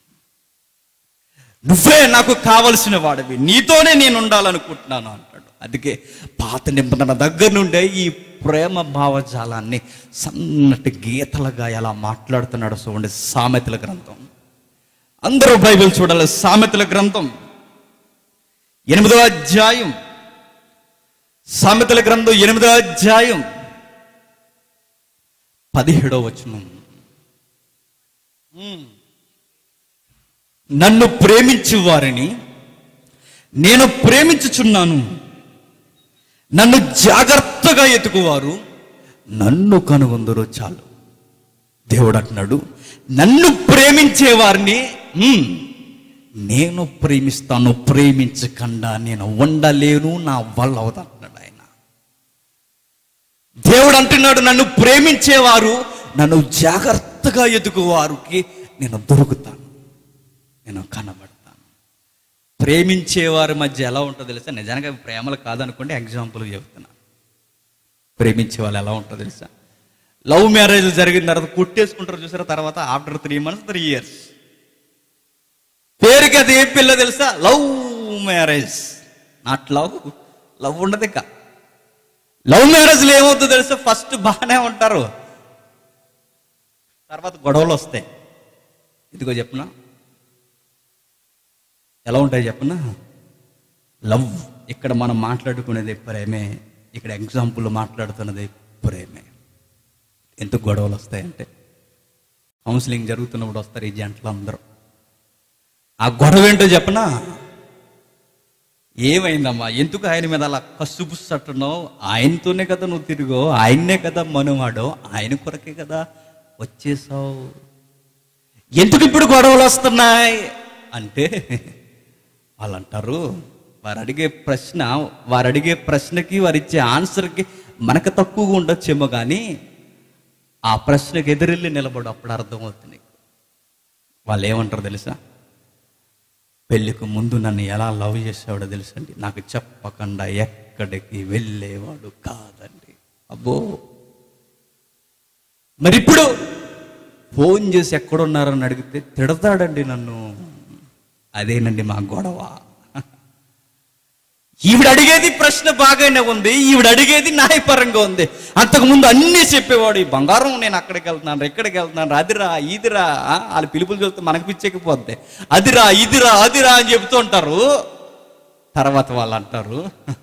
నువ్వే నాకు కావలసిన వాడివి నీతోనే నేను ఉండాలనుకుంటున్నాను అంటాడు అందుకే పాత నిబంధన దగ్గర నుండే ఈ ప్రేమ భావజాలాన్ని సన్నటి గీతలుగా ఎలా మాట్లాడుతున్నాడు చూడండి సామెతల గ్రంథం అందరూ బైబిల్ చూడాలి సామెతల గ్రంథం ఎనిమిదో అధ్యాయం సామెతల గ్రంథం ఎనిమిదో అధ్యాయం పదిహేడో వచనం నన్ను ప్రేమించు వారిని నేను ప్రేమించుచున్నాను నన్ను జాగ్రత్తగా ఎతుకువారు నన్ను కనుగొందరు చాలు దేవుడు అంటున్నాడు నన్ను ప్రేమించే వారిని "హ్మ్, నేను ప్రేమిస్తాను ప్రేమించకుండా నేను ఉండలేను నా వల్ల అవుతా అంటున్నాడు ఆయన దేవుడు అంటున్నాడు నన్ను ప్రేమించేవారు నన్ను జాగ్రత్తగా ఎదుగువారికి నేను దొరుకుతాను నేను కనబడతాను ప్రేమించేవారి మధ్య ఎలా ఉంటుందో తెలుసా నిజానికి అవి ప్రేమలు కాదనుకోండి ఎగ్జాంపుల్ చెప్తున్నా ప్రేమించే వాళ్ళు ఎలా ఉంటుందో తెలుసా లవ్ మ్యారేజ్ జరిగిన తర్వాత కుట్టేసుకుంటారు చూసారా తర్వాత after three months three years పేరుకి అది ఏం పిల్ల తెలుసా love marriage not love love ఉండదు ఇక లవ్ మ్యారేజ్లో ఏమవుతుందో తెలుసా ఫస్ట్ బాగానే ఉంటారు తర్వాత గొడవలు వస్తాయి ఇదిగో చెప్పనా ఎలా ఉంటాయి చెప్పనా లవ్ ఇక్కడ మనం మాట్లాడుకునేది ప్రేమే ఇక్కడ ఎగ్జాంపుల్ మాట్లాడుతున్నది ప్రేమే ఎందుకు గొడవలు వస్తాయంటే కౌన్సిలింగ్ జరుగుతున్నప్పుడు వస్తారు ఈ జంటలు అందరూ ఆ గొడవ ఏంటో చెప్పనా ఏమైందమ్మా ఎందుకు ఆయన మీద అలా కసుబుసట్టున్నావు ఆయనతోనే కదా నువ్వు తిరుగో ఆయన్నే కదా మనవాడో ఆయన కొరకే కదా వచ్చేసావు ఎందుకు ఇప్పుడు గొడవలు వస్తున్నాయి అంటే వాళ్ళు అంటారు వారు అడిగే ప్రశ్న వారు అడిగే ప్రశ్నకి వారు ఇచ్చే ఆన్సర్కి మనకు తక్కువగా ఉండొచ్చేమో కానీ ఆ ప్రశ్నకి ఎదురెళ్ళి నిలబడు అప్పుడు అర్థమవుతుంది నీకు. వాళ్ళు ఏమంటారు తెలుసా పెళ్ళికి ముందు నన్ను ఎలా లవ్ చేసేవాడో తెలుసండి నాకు చెప్పకుండా ఎక్కడికి వెళ్ళేవాడు కాదండి అబ్బో మరి ఇప్పుడు ఫోన్ చేసి ఎక్కడున్నారని అడిగితే తిడతాడండి నన్ను అదేనండి మా గొడవ ఈవిడ అడిగేది ప్రశ్న బాగానే ఉంది ఈవిడ అడిగేది న్యాయపరంగా ఉంది అంతకుముందు అన్నీ చెప్పేవాడు ఈ బంగారం నేను అక్కడికి వెళ్తున్నాను ఎక్కడికి వెళ్తున్నాను అదిరా ఇదిరా ఆ, వాళ్ళ పిలుపులు చూస్తే మనకు పిచ్చెక్కిపోద్ది అదిరా ఇదిరా అదిరా అని చెబుతూ ఉంటారు తర్వాత వాళ్ళు అంటారు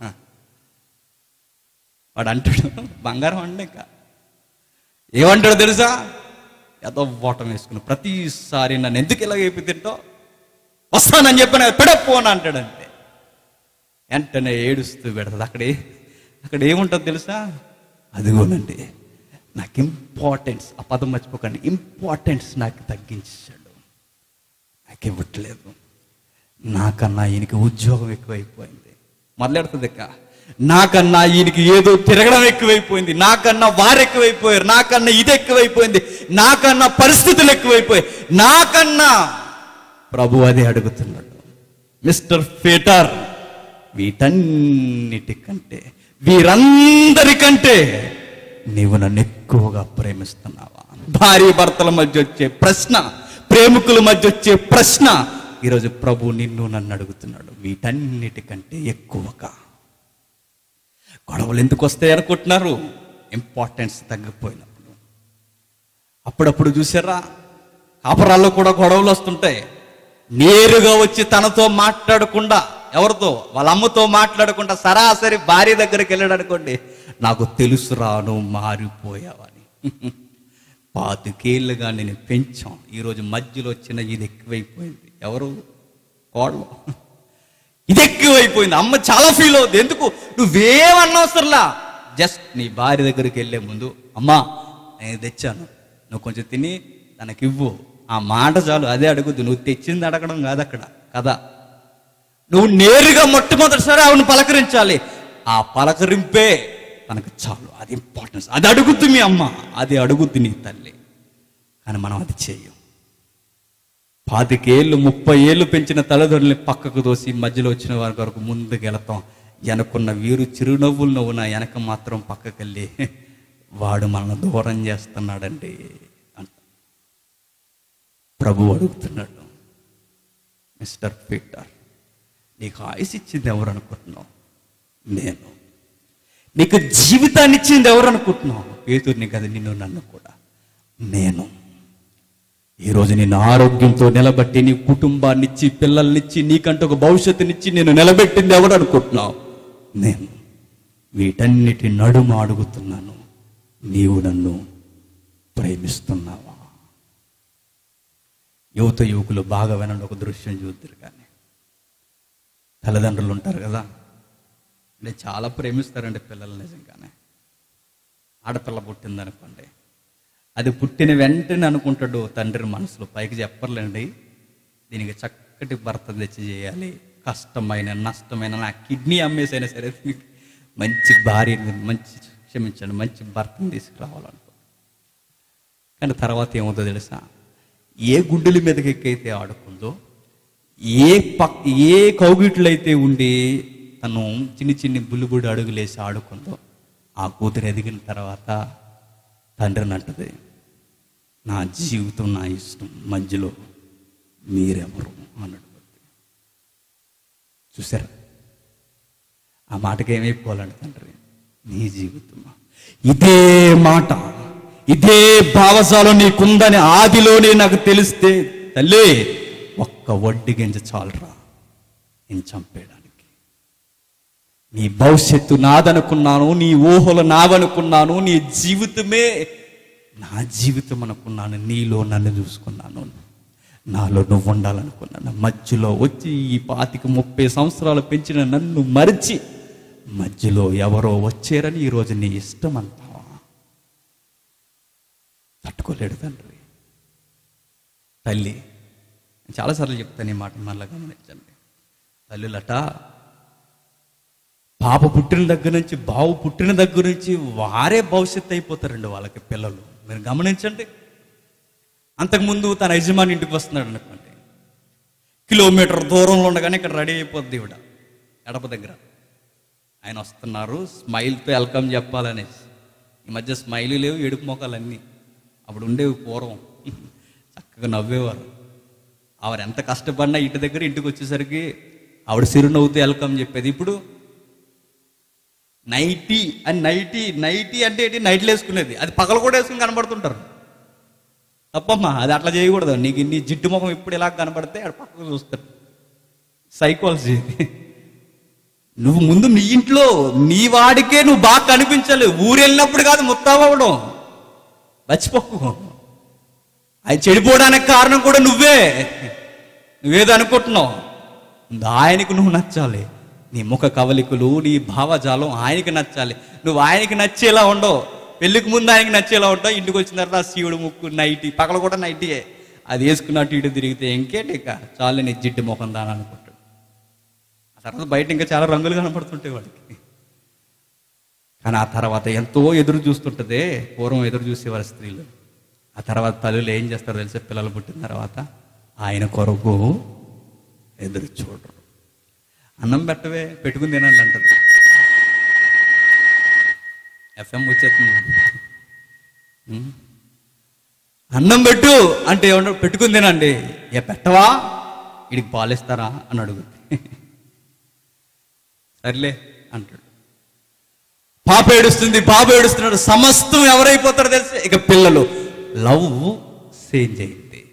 వాడు అంటాడు బంగారం అండి ఇంకా ఏమంటాడు తెలుసా ఏదో ఓటం వేసుకుని ప్రతిసారి నన్ను ఎందుకు ఇలా అయిపోయి తింటావు వస్తానని చెప్పిన పెడపో అని అంటాడు అంతే వెంటనే ఏడుస్తూ పెడతాడు అక్కడ ఏ- అక్కడ ఏముంటుంది తెలుసా అదిగోనండి నాకు ఇంపార్టెన్స్ ఆ పదం మర్చిపోకండి ఇంపార్టెన్స్ నాకు తగ్గించాడు నాకు ఇవ్వట్లేదు నాకన్నా ఈయనకి ఉద్యోగం ఎక్కువైపోయింది మొదలెడుతుంది ఇక నాకన్నా ఈయనకి ఏదో తిరగడం ఎక్కువైపోయింది నాకన్నా వారు ఎక్కువైపోయారు నాకన్నా ఇది ఎక్కువైపోయింది నాకన్నా పరిస్థితులు ఎక్కువైపోయాయి నాకన్నా ప్రభు అదే అడుగుతున్నాడు మిస్టర్ పీటర్ వీటన్నిటికంటే వీరందరికంటే నీవు నన్ను ఎక్కువగా ప్రేమిస్తున్నావా భార్య భర్తల మధ్య వచ్చే ప్రశ్న ప్రేమికుల మధ్య వచ్చే ప్రశ్న ఈరోజు ప్రభు నిన్ను నన్ను అడుగుతున్నాడు వీటన్నిటికంటే ఎక్కువగా గొడవలు ఎందుకు వస్తాయి అనుకుంటున్నారు ఇంపార్టెన్స్ తగ్గిపోయినప్పుడు అప్పుడప్పుడు చూసారా కాపురాల్లో కూడా గొడవలు వస్తుంటాయి నేరుగా వచ్చి తనతో మాట్లాడకుండా ఎవరితో వాళ్ళ అమ్మతో మాట్లాడకుండా సరాసరి భార్య దగ్గరికి వెళ్ళాడు అనుకోండి నాకు తెలుసురాను మారిపోయావని పాతికేళ్ళుగా నేను పెంచాం ఈరోజు మధ్యలో వచ్చిన ఇది ఎక్కువైపోయింది ఎవరు కోళ్ళు ఇది ఎక్కువైపోయింది అమ్మ చాలా ఫీల్ అవుతుంది ఎందుకు నువ్వేమన్నవసరంలా జస్ట్ నీ భార్య దగ్గరికి వెళ్ళే ముందు అమ్మా నేను తెచ్చాను నువ్వు కొంచెం తిని తనకి ఇవ్వు ఆ మాట చాలు అదే అడుగుద్దు నువ్వు తెచ్చింది అడగడం కాదు అక్కడ కదా నువ్వు నేరుగా మొట్టమొదటిసారి ఆవిడని పలకరించాలి ఆ పలకరింపే తనకు చాలు అది ఇంపార్టెన్స్ అది అడుగుద్ది మీ అమ్మ అది అడుగుద్ది నీ తల్లి కానీ మనం అది చెయ్యం పాతికేళ్ళు ముప్పై ఏళ్ళు పెంచిన తల్లిదండ్రుల్ని పక్కకు దోసి మధ్యలో వచ్చిన వారి వరకు ముందుకు వెళతాం వెనకున్న వీరు చిరునవ్వులు నవ్వున వెనక మాత్రం పక్కకెళ్ళి వాడు మనల్ని దూరం చేస్తున్నాడండి అంట ప్రభు అడుగుతున్నాడు మిస్టర్ పీటర్ నీకు ఆయుస్ ఇచ్చింది ఎవరు అనుకుంటున్నావు నేను నీకు జీవితాన్ని ఇచ్చింది ఎవరు అనుకుంటున్నావు పేతుర్ని కదా నిన్ను నన్ను కూడా నేను ఈరోజు నేను ఆరోగ్యంతో నిలబట్టి నీ కుటుంబాన్నిచ్చి పిల్లల్నిచ్చి నీకంటూ ఒక భవిష్యత్తునిచ్చి నేను నిలబెట్టింది ఎవరు అనుకుంటున్నావు నేను వీటన్నిటి నడుమ అడుగుతున్నాను నీవు నన్ను ప్రేమిస్తున్నావా యువత యువకులు బాగా వినండి ఒక దృశ్యం చూద్దరు కానీ తల్లిదండ్రులు ఉంటారు కదా అంటే చాలా ప్రేమిస్తారండి పిల్లలు నిజంగానే ఆడపిల్ల పుట్టిందనుకోండి అది పుట్టిన వెంటనే అనుకుంటాడు తండ్రి మనసులో పైకి చెప్పర్లేండి దీనికి చక్కటి భర్త తెచ్చి చేయాలి కష్టమైన నష్టమైన నా కిడ్నీ అమ్మేసైనా సరే దీనికి మంచి భార్యని మంచి క్షమించండి మంచి భర్తను తీసుకురావాలనుకో కానీ తర్వాత ఏమవుతుందో తెలుసా ఏ గుడ్డల మీదకి ఎక్కైతే ఆడుకుందో ఏ పక్ ఏ కౌగిట్లయితే ఉండి తను చిన్ని చిన్ని బుల్లిబుడి అడుగులేసి ఆడుకుందో ఆ కూతురు ఎదిగిన తర్వాత తండ్రిని అంటది నా జీవితం నా ఇష్టం మధ్యలో మీరెవరు అన్నాడు చూసారా ఆ మాటకి ఏమైపోవాలండి తండ్రి నీ జీవితమా ఇదే మాట ఇదే భావజాలం నీకుందని ఆదిలోనే నాకు తెలిస్తే తల్లి ఒక్క వడ్డీ గింజ చాలరా నేను చంపేయడానికి నీ భవిష్యత్తు నాదనుకున్నాను నీ ఊహలు నావనుకున్నాను నీ జీవితమే నా జీవితం అనుకున్నాను నీలో నన్ను చూసుకున్నాను నాలో నువ్వు ఉండాలనుకున్నాను మధ్యలో వచ్చి ఈ పాతిక ముప్పై సంవత్సరాలు పెంచిన నన్ను మరిచి మధ్యలో ఎవరో వచ్చారని ఈరోజు నీ ఇష్టం అంటావా తట్టుకోలేడు తండ్రి తల్లి నేను చాలాసార్లు చెప్తాను ఈ మాట మళ్ళీ గమనించండి తల్లులట పాప పుట్టిన దగ్గర నుంచి బావు పుట్టిన దగ్గర నుంచి వారే భవిష్యత్తు అయిపోతారండి వాళ్ళకి పిల్లలు మీరు గమనించండి అంతకుముందు తన యజమాని ఇంటికి వస్తున్నాడు అనుకోండి కిలోమీటర్ దూరంలో ఉండగానే ఇక్కడ రెడీ అయిపోద్ది ఇవిడ గడప దగ్గర ఆయన వస్తున్నారు స్మైల్తో వెల్కమ్ చెప్పాలనేసి ఈ మధ్య స్మైల్ లేవు ఏడుపు మొక్కలన్నీ అప్పుడు ఉండేవి పూర్వం చక్కగా నవ్వేవారు ఆవిడ ఎంత కష్టపడినా ఇంటి దగ్గర ఇంటికి వచ్చేసరికి ఆవిడ చిరునవ్వుతూ వెల్కమ్ చెప్పేది ఇప్పుడు నైటీ అని నైటీ నైటీ అంటే ఏంటి నైట్లు వేసుకునేది అది పగలు కూడా వేసుకుని కనబడుతుంటారు తప్పమ్మా అది అట్లా చేయకూడదు నీకు నీ జిడ్డు ముఖం ఇప్పుడు ఇలా కనబడితే ఆడ పక్కకు చూస్తారు సైకాలజీ నువ్వు ముందు నీ ఇంట్లో నీ వాడికే నువ్వు బాగా కనిపించాలి ఊరు వెళ్ళినప్పుడు కాదు ముత్తావడం మర్చిపోకు అది చెడిపోవడానికి కారణం కూడా నువ్వే నువ్వేదో అనుకుంటున్నావు ముందు ఆయనకు నువ్వు నచ్చాలి నీ ముఖ కవలికలు నీ భావజాలం ఆయనకి నచ్చాలి నువ్వు ఆయనకి నచ్చేలా ఉండవు పెళ్ళికి ముందు ఆయనకి నచ్చేలా ఉంటావు ఇంటికి వచ్చిన తర్వాత ఆ శివుడు ముక్కు నైటీ పక్కల కూడా నైటీయే అది వేసుకున్నట్టు ఇటు తిరిగితే ఇంకేంటి ఇక చాలు నీ జిడ్డు ముఖం దాని అనుకుంటాడు ఆ తర్వాత బయట ఇంకా చాలా రంగులు కనపడుతుంటాయి వాడికి కానీ ఆ తర్వాత ఎంతో ఎదురు చూస్తుంటదే పూర్వం ఎదురు చూసేవారు స్త్రీలు ఆ తర్వాత తల్లులు ఏం చేస్తారో తెలిసే పిల్లలు పుట్టిన తర్వాత ఆయన కొరకు ఎదురు చూడరు అన్నం పెట్టవే పెట్టుకుని తినండి అంటది ఎఫ్ఎం వచ్చేస్తుంది ఉం? అన్నం పెట్టు అంటే ఏమన్నా పెట్టుకుని తినండి ఏ పెట్టవా వీడికి పాలిస్తారా అని అడుగుద్ది సర్లే అంటాడు పాప ఏడుస్తుంది పాప ఏడుస్తున్నాడు సమస్తం ఎవరైపోతారో తెలిసి ఇక పిల్లలు లవ్ సేంజ్ అయింది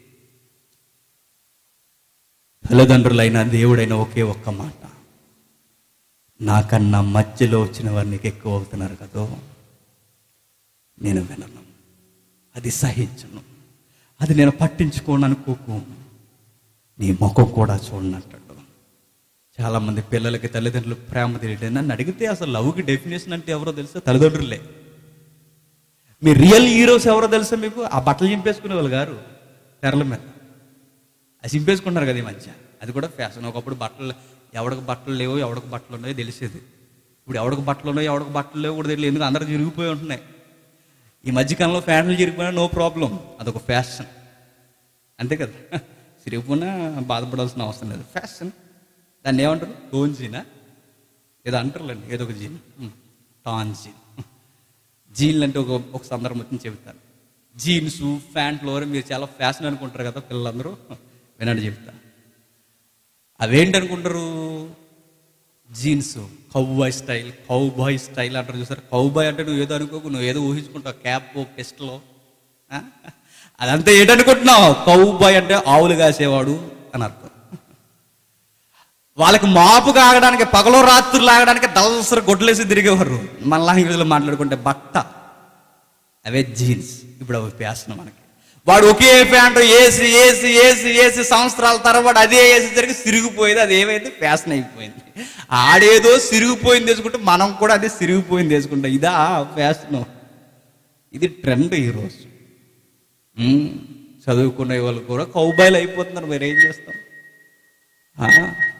తల్లిదండ్రులైన దేవుడైన ఒకే ఒక్క మాట నాకన్నా మధ్యలో వచ్చిన వారు నీకు ఎక్కువ అవుతున్నారు కదో నేను వినను అది సహించను అది నేను పట్టించుకోను అనుకోకు నీ ముఖం కూడా చూడనంటాడు చాలామంది పిల్లలకి తల్లిదండ్రులు ప్రేమ తెలియదు నన్ను అడిగితే అసలు లవ్కి డెఫినేషన్ అంటే ఎవరో తెలుసా తల్లిదండ్రులే మీ రియల్ హీరోస్ ఎవరో తెలుసా మీకు ఆ బట్టలు చింపేసుకునే వాళ్ళు గారు తెరల మీద అది చింపేసుకుంటారు కదా ఈ మధ్య అది కూడా ఫ్యాషన్ ఒకప్పుడు బట్టలు ఎవడికి బట్టలు లేవో ఎవడికి బట్టలు ఉన్నాయో తెలిసేది ఇప్పుడు ఎవడికి బట్టలు ఉన్నాయో ఎవడికి బట్టలు లేవో కూడా తెలియదు ఎందుకు అందరూ చిరిగిపోయి ఉంటున్నాయి ఈ మధ్యకాలంలో ఫ్యాషన్లు చిరిగిపోయినా నో ప్రాబ్లం అదొక ఫ్యాషన్ అంతే కదా చిరిగిపోయినా బాధపడాల్సిన అవసరం లేదు ఫ్యాషన్ దాన్ని ఏమంటారు టోన్ జీనా ఏదో అంటారులేండి ఏదో ఒక జీన్ టాన్ జీన్ జీన్లు అంటే ఒక ఒక సందర్భం వచ్చి చెబుతాను జీన్స్ ప్యాంట్లు మీరు చాలా ఫ్యాషన్ అనుకుంటారు కదా పిల్లలందరూ వినండి చెప్తా అవేంటి అనుకుంటారు jeans cowboy style cowboy style అంటారు చూసారు కౌబాయ్ అంటే నువ్వు ఏదో అనుకోకు నువ్వు ఏదో ఊహించుకుంటావు క్యాప్ పిస్టలో అదంతా ఏంటనుకుంటున్నావు కౌబాయ్ అంటే ఆవులు కాసేవాడు అని అర్థం వాళ్ళకి మాపు కాగడానికి పగలో రాత్రులు లాగడానికి దళసర గొడ్లేసి తిరిగేవారు మన లాంగ్వేజ్లో మాట్లాడుకుంటే బట్ట అవే జీన్స్ ఇప్పుడు అవి ఫ్యాషన్ మనకి వాడు ఒకే ప్యాంటు వేసి వేసి వేసి వేసి సంవత్సరాల తరబడి అదే వేసి జరిగి సిరిగిపోయేది అది ఏమైతే ఫ్యాషన్ అయిపోయింది ఆడేదో సిరిగిపోయింది వేసుకుంటే మనం కూడా అదే సిరిగిపోయింది వేసుకుంటాం ఇదా ఫ్యాషన్ ఇది ట్రెండ్ ఈరోజు ఉమ్, చదువుకునే వాళ్ళు కూడా కౌబాయిలు అయిపోతున్నారు మీరు ఏం చేస్తాం ఆ?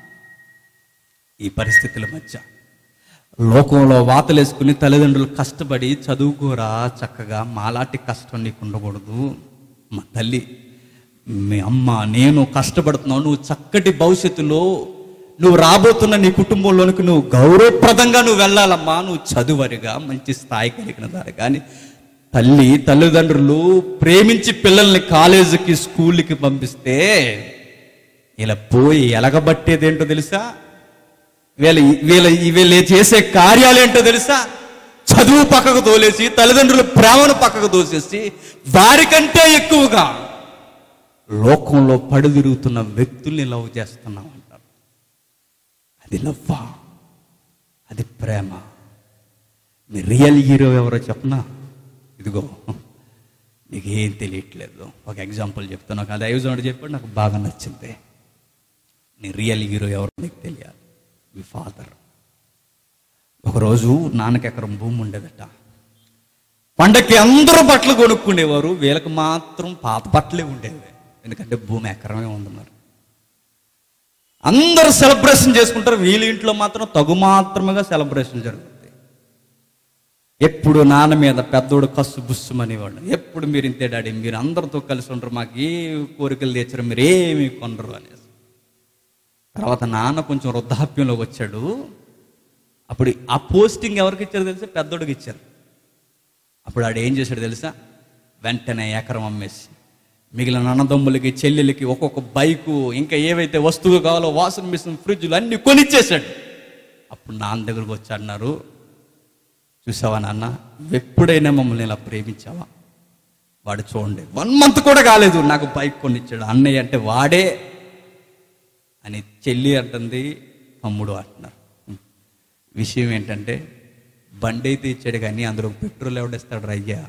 ఈ పరిస్థితుల మధ్య లోకంలో వాతలేసుకుని తల్లిదండ్రులు కష్టపడి చదువుకోరా చక్కగా మాలాంటి కష్టం నీకు ఉండకూడదు మా తల్లి మీ అమ్మ నేను కష్టపడుతున్నావు నువ్వు చక్కటి భవిష్యత్తులో నువ్వు రాబోతున్న నీ కుటుంబంలోనికి నువ్వు గౌరవప్రదంగా నువ్వు వెళ్ళాలమ్మా నువ్వు చదువరిగా మంచి స్థాయి కలిగిన దారి కానీ తల్లి తల్లిదండ్రులు ప్రేమించి పిల్లల్ని కాలేజీకి స్కూల్కి పంపిస్తే ఇలా పోయి ఎలగబట్టేదేంటో తెలుసా వీళ్ళ వీళ్ళ వీళ్ళు చేసే కార్యాలేంటో తెలుసా చదువు పక్కకు తోలేసి తల్లిదండ్రుల ప్రేమను పక్కకు తోసేసి వారికంటే ఎక్కువగా లోకంలో పడి తిరుగుతున్న వ్యక్తుల్ని లవ్ చేస్తున్నాం అంటారు అది లవ్వా అది ప్రేమ మీ రియల్ హీరో ఎవరో చెప్పనా ఇదిగో మీకు ఏం తెలియట్లేదు ఒక ఎగ్జాంపుల్ చెప్తాను ఒక దైవజనుడు చెప్పాడు నాకు బాగా నచ్చింది నీ రియల్ హీరో ఎవరో నీకు తెలియాలి మీ ఫాదర్ ఒకరోజు నాన్నకి ఎకరం భూమి ఉండేదట పండక్కి అందరూ బట్టలు కొనుక్కునేవారు వీళ్ళకి మాత్రం పాత బట్టలే ఉండేవి ఎందుకంటే భూమి ఎకరమే ఉంది మరి అందరూ సెలబ్రేషన్ చేసుకుంటారు వీళ్ళ ఇంట్లో మాత్రం తగు మాత్రముగా సెలబ్రేషన్ జరుగుతుంది ఎప్పుడు నాన్న మీద పెద్దోడు కస్సు బుస్సుమనేవాడు ఎప్పుడు మీరు ఇంతే డాడీ మీరు అందరితో కలిసి ఉండరు మాకు ఏ కోరికలు తెచ్చారు మీరు ఏమి కొనరు అనేసి తర్వాత నాన్న కొంచెం వృద్ధాప్యంలోకి వచ్చాడు అప్పుడు ఆ పోస్టింగ్ ఎవరికి ఇచ్చారు తెలుసా పెద్దోడికి ఇచ్చారు అప్పుడు ఆడు ఏం చేశాడు తెలుసా వెంటనే ఎకరం అమ్మేసి మిగిలిన అన్నదమ్ములకి చెల్లెలకి ఒక్కొక్క బైకు ఇంకా ఏవైతే వస్తువులు కావాలో వాషింగ్ మిషన్ ఫ్రిడ్జ్లు అన్ని కొనిచ్చేసాడు అప్పుడు నాన్న దగ్గరకు వచ్చి అన్నారు చూసావా నాన్న ఎప్పుడైనా మమ్మల్ని ఇలా ప్రేమించావా వాడు చూడండి వన్ మంత్ కూడా కాలేదు నాకు బైక్ కొనిచ్చాడు అన్నయ్య అంటే వాడే అని చెల్లి అంటుంది తమ్ముడు అంటున్నారు విషయం ఏంటంటే బండి అయితే ఇచ్చాడు కానీ అందులో పెట్రోల్ ఎవడేస్తాడు రయ్యా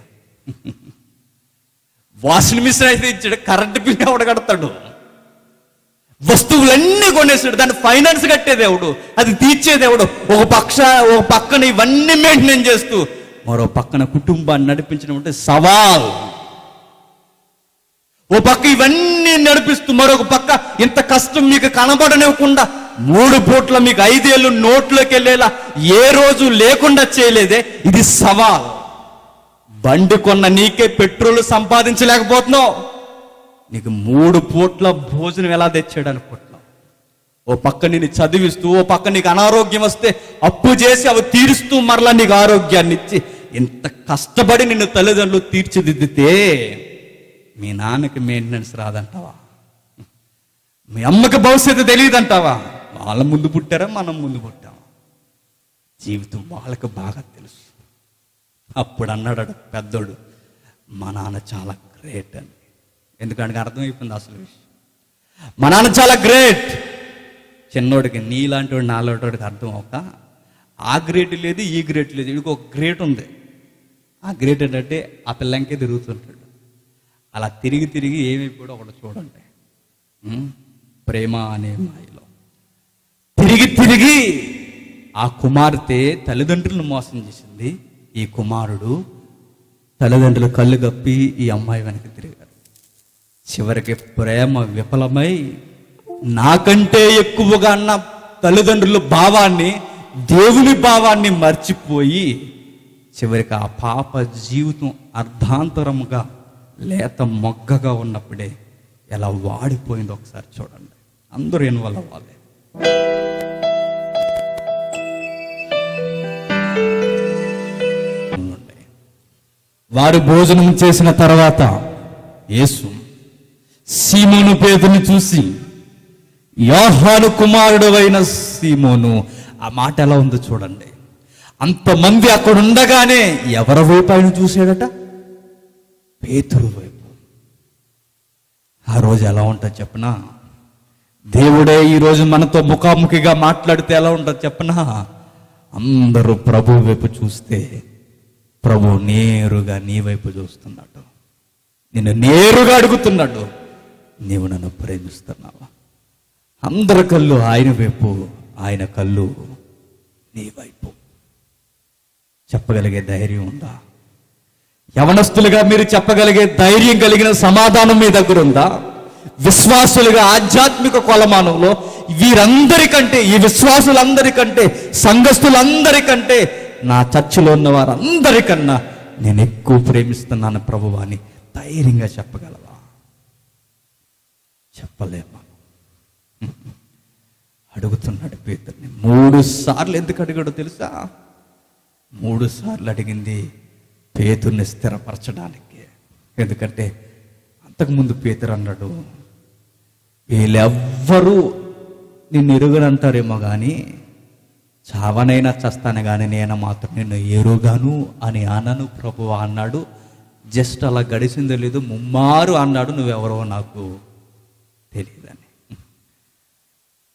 వాషింగ్ మిషన్ అయితే ఇచ్చాడు కరెంట్ బిల్ ఎవడ కడతాడు వస్తువులన్నీ కొనేసాడు దాన్ని ఫైనాన్స్ కట్టేది ఎవడు అది తీర్చేది ఎవడు ఒక పక్ష ఒక పక్కన ఇవన్నీ మెయింటైన్ చేస్తూ మరో పక్కన కుటుంబాన్ని నడిపించడం అంటే సవాల్ ఓ పక్క ఇవన్నీ నడిపిస్తూ మరొక పక్క ఇంత కష్టం మీకు కనబడనివ్వకుండా మూడు పూట్ల మీకు ఐదేళ్ళు నోట్లోకి వెళ్ళేలా ఏ రోజు లేకుండా చేయలేదే ఇది సవాల్ బండి కొన్న నీకే పెట్రోల్ సంపాదించలేకపోతున్నావు నీకు మూడు పూట్ల భోజనం ఎలా తెచ్చాడు అనుకుంటున్నావు ఓ పక్క నిన్ను చదివిస్తూ ఓ పక్క నీకు అనారోగ్యం వస్తే అప్పు చేసి అవి తీరుస్తూ మరలా నీకు ఆరోగ్యాన్ని ఇచ్చి ఇంత కష్టపడి నిన్ను తల్లిదండ్రులు తీర్చిదిద్దితే మీ నాన్నకి మెయింటెనెన్స్ రాదంటావా మీ అమ్మకి భవిష్యత్తు తెలియదంటావా వాళ్ళ ముందు పుట్టారా మనం ముందు పుట్టామా జీవితం వాళ్ళకి బాగా తెలుసు అప్పుడు అన్నాడు ఆడు పెద్దోడు మా నాన్న చాలా గ్రేట్ అని ఎందుకంటే అర్థమైపోయింది అసలు విషయం మా నాన్న చాలా గ్రేట్ చిన్నోడికి నీలాంటి వాడు నాలాంటి వాడికి అర్థం అవక ఆ గ్రేట్ లేదు ఈ గ్రేట్ లేదు వీడికి ఒక గ్రేట్ ఉంది ఆ గ్రేట్ ఏంటంటే ఆ పిల్లంకే తిరుగుతుంటాడు అలా తిరిగి తిరిగి ఏమైపోయాడో ఒకటి చూడండి ఉం? ప్రేమ అనే మాయలో తిరిగి తిరిగి ఆ కుమార్తె తల్లిదండ్రులను మోసం చేసింది ఈ కుమారుడు తల్లిదండ్రులు కళ్ళు గప్పి ఈ అమ్మాయి వెనక తిరిగారు చివరికి ప్రేమ విఫలమై నాకంటే ఎక్కువగా అన్న తల్లిదండ్రుల భావాన్ని దేవుని భావాన్ని మర్చిపోయి చివరికి ఆ పాప జీవితం అర్ధాంతరముగా లేత మొగ్గగా ఉన్నప్పుడే ఎలా వాడిపోయిందో ఒకసారి చూడండి అందరూ ఇన్వాల్వ్ అవ్వాలి వారు భోజనం చేసిన తర్వాత యేసు సీమోను పేదని చూసి యోహాను కుమారుడు అయిన సీమోను ఆ మాట ఎలా ఉందో చూడండి అంతమంది అక్కడ ఉండగానే ఎవరి వైపు ఆయన చూశాడట పేతురు వైపు ఆ రోజు ఎలా ఉంటుంది చెప్పనా దేవుడే ఈరోజు మనతో ముఖాముఖిగా మాట్లాడితే ఎలా ఉంటుంది చెప్పనా అందరూ ప్రభు వైపు చూస్తే ప్రభు నేరుగా నీ వైపు చూస్తున్నాడు నిన్ను నేరుగా అడుగుతున్నాడు నీవు నన్ను ప్రేమిస్తున్నావా అందరి కళ్ళు ఆయన వైపు ఆయన కళ్ళు నీ వైపు చెప్పగలిగే ధైర్యం ఉందా యవనస్తులుగా మీరు చెప్పగలిగే ధైర్యం కలిగిన సమాధానం మీ దగ్గర ఉందా విశ్వాసులుగా ఆధ్యాత్మిక కొలమానంలో వీరందరికంటే ఈ విశ్వాసులందరికంటే సంఘస్థులందరికంటే నా చర్చిలో ఉన్న వారందరికన్నా నేను ఎక్కువ ప్రేమిస్తున్నాను ప్రభువా అని ధైర్యంగా చెప్పగలవా చెప్పలేమా అడుగుతున్నాడు పేతుర్ని మూడు సార్లు ఎందుకు అడిగాడో తెలుసా మూడు సార్లు అడిగింది పేతుర్ని స్థిరపరచడానికి ఎందుకంటే అంతకుముందు పేతురు అన్నాడు వీళ్ళెవ్వరూ నిన్ను ఎరుగనంటారేమో కానీ చావనైనా చస్తాను కానీ నేను మాత్రం నిన్ను ఎరుగాను అని అనను ప్రభు అన్నాడు జస్ట్ అలా గడిచిందో లేదు ముమ్మారు అన్నాడు నువ్వెవరో నాకు తెలియదని మూడు సార్లు అడిగింది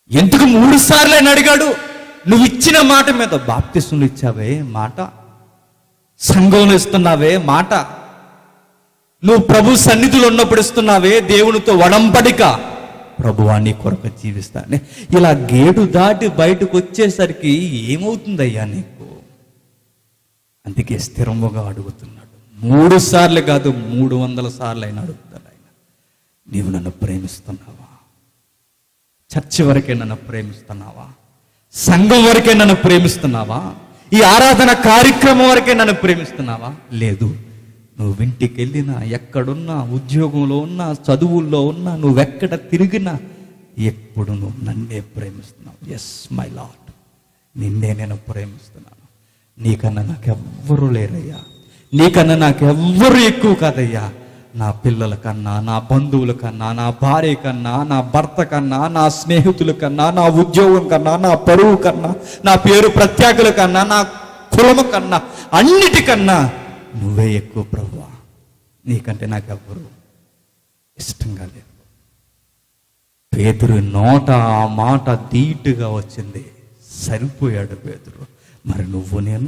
ఎందుకు మూడు సార్లు అని అడిగాడు నువ్వు ఇచ్చిన మాట మీద బాప్తిస్ములు ఇచ్చావే మాట సంఘంలో ఇస్తున్నావే మాట నువ్వు ప్రభు సన్నిధిలో ఉన్నప్పుడు ఇస్తున్నావే దేవునితో వడంబడిక ప్రభువా నీ కొరకు జీవిస్తానే ఇలా గేటు దాటి బయటకు వచ్చేసరికి ఏమవుతుందయ్యా నీకు అందుకే స్థిరముగా అడుగుతున్నాడు మూడు సార్లు కాదు మూడు వందల సార్లు అయినా అడుగుతాడు ఆయన నీవు నన్ను ప్రేమిస్తున్నావా చర్చి వరకే నన్ను ప్రేమిస్తున్నావా సంఘం వరకే నన్ను ప్రేమిస్తున్నావా ఈ ఆరాధన కార్యక్రమం వరకే నన్ను ప్రేమిస్తున్నావా లేదు నువ్వు ఇంటికి వెళ్ళినా ఎక్కడున్నా ఉద్యోగంలో ఉన్నా చదువుల్లో ఉన్నా నువ్వెక్కడ తిరిగినా ఎప్పుడు నువ్వు నన్నే ప్రేమిస్తున్నావు ఎస్ మై లాట్ నిన్నే నేను ప్రేమిస్తున్నాను నీకన్నా నాకెవ్వరూ లేరయ్యా నీకన్నా నాకెవ్వరు ఎక్కువ కాదయ్యా నా పిల్లల కన్నా నా బంధువుల కన్నా నా భార్య కన్నా నా భర్త కన్నా నా స్నేహితుల కన్నా నా ఉద్యోగం కన్నా నా పరువు కన్నా నా పేరు ప్రత్యేకల కన్నా నా కులము కన్నా అన్నిటికన్నా నువ్వే ఎక్కువ ప్రభువా నీకంటే నాకెవ్వరు ఇష్టంగా లేదు పేతురు నోట ఆ మాట ధీటుగా వచ్చింది సరిపోయాడు పేతురు మరి నువ్వు నేను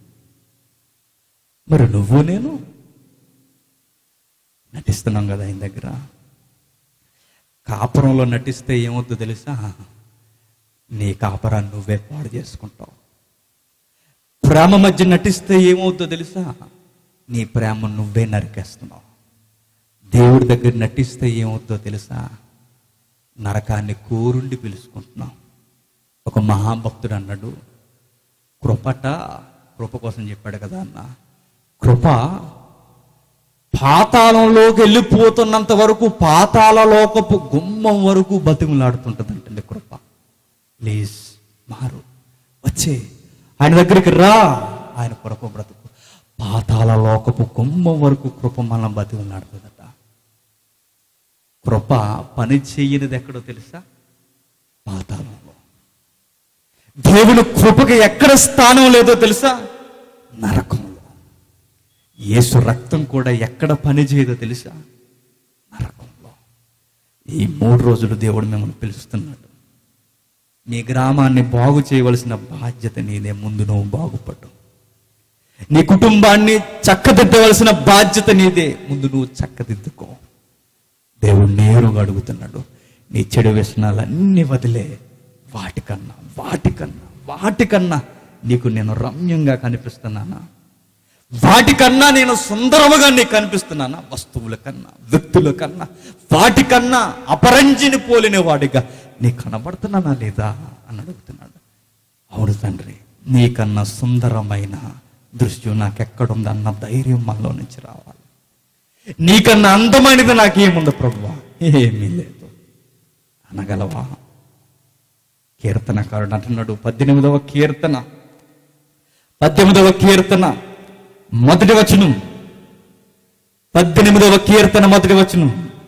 మరి నువ్వు నేను నటిస్తున్నాం కదా ఆయన దగ్గర కాపురంలో నటిస్తే ఏమవుద్దో తెలుసా నీ కాపురాన్ని నువ్వే పాడు చేసుకుంటావు ప్రేమ మధ్య నటిస్తే ఏమవుద్దో తెలుసా నీ ప్రేమ నువ్వే నరికేస్తున్నావు దేవుడి దగ్గర నటిస్తే ఏమవుద్దో తెలుసా నరకాన్ని కోరుండి పిలుచుకుంటున్నావు ఒక మహాభక్తుడు అన్నాడు కృపట కృప కోసం చెప్పాడు కదా అన్న కృప పాతాళంలోకి వెళ్ళిపోతున్నంత వరకు పాతాళ లోకపు గుమ్మం వరకు బతిమలాడుతుంటుందంటండి కృప ప్లీజ్ మారు వచ్చే ఆయన దగ్గరికి రా ఆయన కొరకు బ్రతుకు పాతాళ లోకపు గుమ్మం వరకు కృప మనం బతిమలాడుతుందట కృప పని చేయనిది ఎక్కడో తెలుసా పాతాళంలో దేవుని కృపకి ఎక్కడ స్థానం లేదో తెలుసా నరకంలో యేసు రక్తం కూడా ఎక్కడ పని చేయదో తెలుసా నరకంలో ఈ మూడు రోజులు దేవుడు మిమ్మల్ని పిలుస్తున్నాడు నీ గ్రామాన్ని బాగు చేయవలసిన బాధ్యత నీదే ముందు నువ్వు బాగుపడ్డు నీ కుటుంబాన్ని చక్కదిద్దవలసిన బాధ్యత నీదే ముందు నువ్వు చక్కదిద్దుకో దేవుడు నేరుగా అడుగుతున్నాడు నీ చెడు వ్యసనాలన్నీ వదిలే వాటికన్నా వాటికన్నా వాటికన్నా నీకు నేను రమ్యంగా కనిపిస్తున్నానా వాటికన్నా నేను సుందరముగా నీకు కనిపిస్తున్నానా వస్తువుల కన్నా వ్యక్తుల కన్నా వాటికన్నా అపరంజిని పోలిన వాడిగా నీ కనబడుతున్నానా లేదా అని అడుగుతున్నాడు అవును తండ్రి నీకన్నా సుందరమైన దృశ్యం నాకెక్కడుందన్న ధైర్యం మనలో నుంచి రావాలి నీకన్నా అందమైనది నాకేముంది ప్రభువా ఏమీ లేదు అనగలవా కీర్తనకారుడు అంటున్నాడు పద్దెనిమిదవ కీర్తన పద్దెనిమిదవ కీర్తన మొదటి వచనం పద్దెనిమిదవ కీర్తన మొదటి వచనం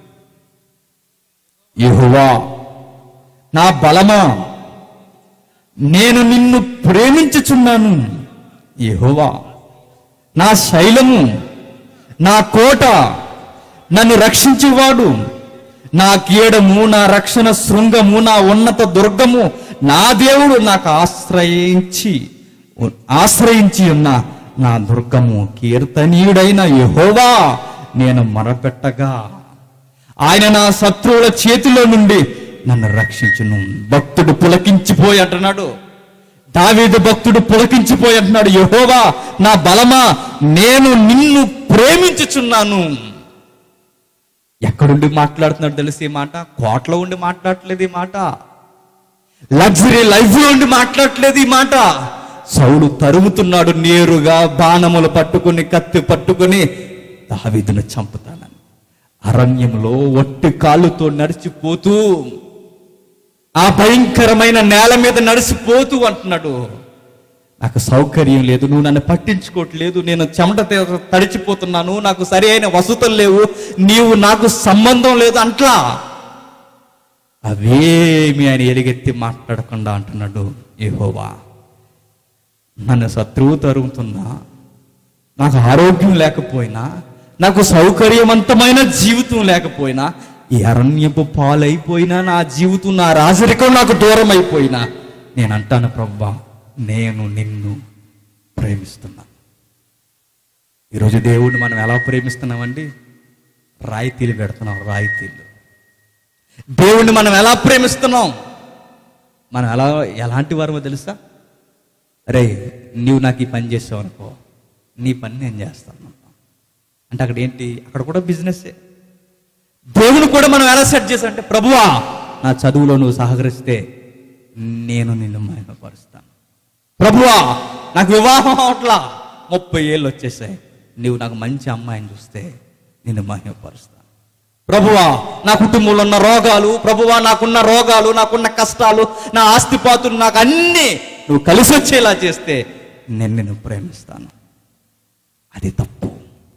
యెహోవా నా బలమా నేను నిన్ను ప్రేమించుచున్నాను యెహోవా నా శైలము నా కోట నన్ను రక్షించువాడు నా కీడము నా రక్షణ శృంగము నా ఉన్నత దుర్గము నా దేవుడు నాకు ఆశ్రయించి ఆశ్రయించి ఉన్న నా దుర్గము కీర్తనీయుడైన యెహోవా నేను మొరపెట్టగా ఆయన నా శత్రువుల చేతిలో నుండి నన్ను రక్షించును భక్తుడు పులకించిపోయి అంటున్నాడు దావీదు భక్తుడు పులకించిపోయి అంటున్నాడు యెహోవా నా బలమా నేను నిన్ను ప్రేమించుచున్నాను ఎక్కడుండి మాట్లాడుతున్నాడు తెలిసి ఈ మాట కోట్లో ఉండి మాట్లాడట్లేదు ఈ మాట లగ్జరీ లైఫ్ లో ఉండి మాట్లాడట్లేదు ఈ మాట సౌడు తరుముతున్నాడు నేరుగా బాణములు పట్టుకుని కత్తి పట్టుకుని దావీదును చంపుతానని అరణ్యంలో ఒట్టి కాళ్ళుతో నడిచిపోతూ ఆ భయంకరమైన నేల మీద నడిచిపోతూ అంటున్నాడు నాకు సౌకర్యం లేదు నువ్వు నన్ను పట్టించుకోవట్లేదు నేను చెమట తే- తడిచిపోతున్నాను నాకు సరి అయిన వసతులు లేవు నీవు నాకు సంబంధం లేదు అంట్లా అవేమి ఆయన ఎలుగెత్తి మాట్లాడకుండా అంటున్నాడు ఏహోవా నన్ను శత్రువు తరుగుతున్నా నాకు ఆరోగ్యం లేకపోయినా నాకు సౌకర్యవంతమైన జీవితం లేకపోయినా ఈ అరణ్యపు పాలైపోయినా నా జీవితం నా రాజరికం నాకు దూరం అయిపోయినా నేను అంటాను ప్రభా నేను నిన్ను ప్రేమిస్తున్నాను ఈరోజు దేవుడిని మనం ఎలా ప్రేమిస్తున్నామండి రాయితీలు పెడుతున్నాం రాయితీలు దేవుణ్ణి మనం ఎలా ప్రేమిస్తున్నాం మనం ఎలా ఎలాంటి వారమో తెలుసా రే నీవు నాకు ఈ పని చేసావు అనుకో నీ పని నేను చేస్తాను అంటే అక్కడ ఏంటి అక్కడ కూడా బిజినెస్సే దేవుని కూడా మనం ఎలా సెట్ చేసాం అంటే ప్రభువా నా చదువులో నువ్వు సహకరిస్తే నేను నిన్ను మహిమపరుస్తాను ప్రభువా నాకు వివాహం అవట్లా ముప్పై ఏళ్ళు వచ్చేసాయి నీవు నాకు మంచి అమ్మాయిని చూస్తే నిన్ను మహిమపరుస్తాను ప్రభువా నా కుటుంబంలో ఉన్న రోగాలు ప్రభువా నాకున్న రోగాలు నాకున్న కష్టాలు నా ఆస్తిపాతులు నాకు అన్నీ నువ్వు కలిసి వచ్చేలా చేస్తే నేను నిన్ను ప్రేమిస్తాను అది తప్పు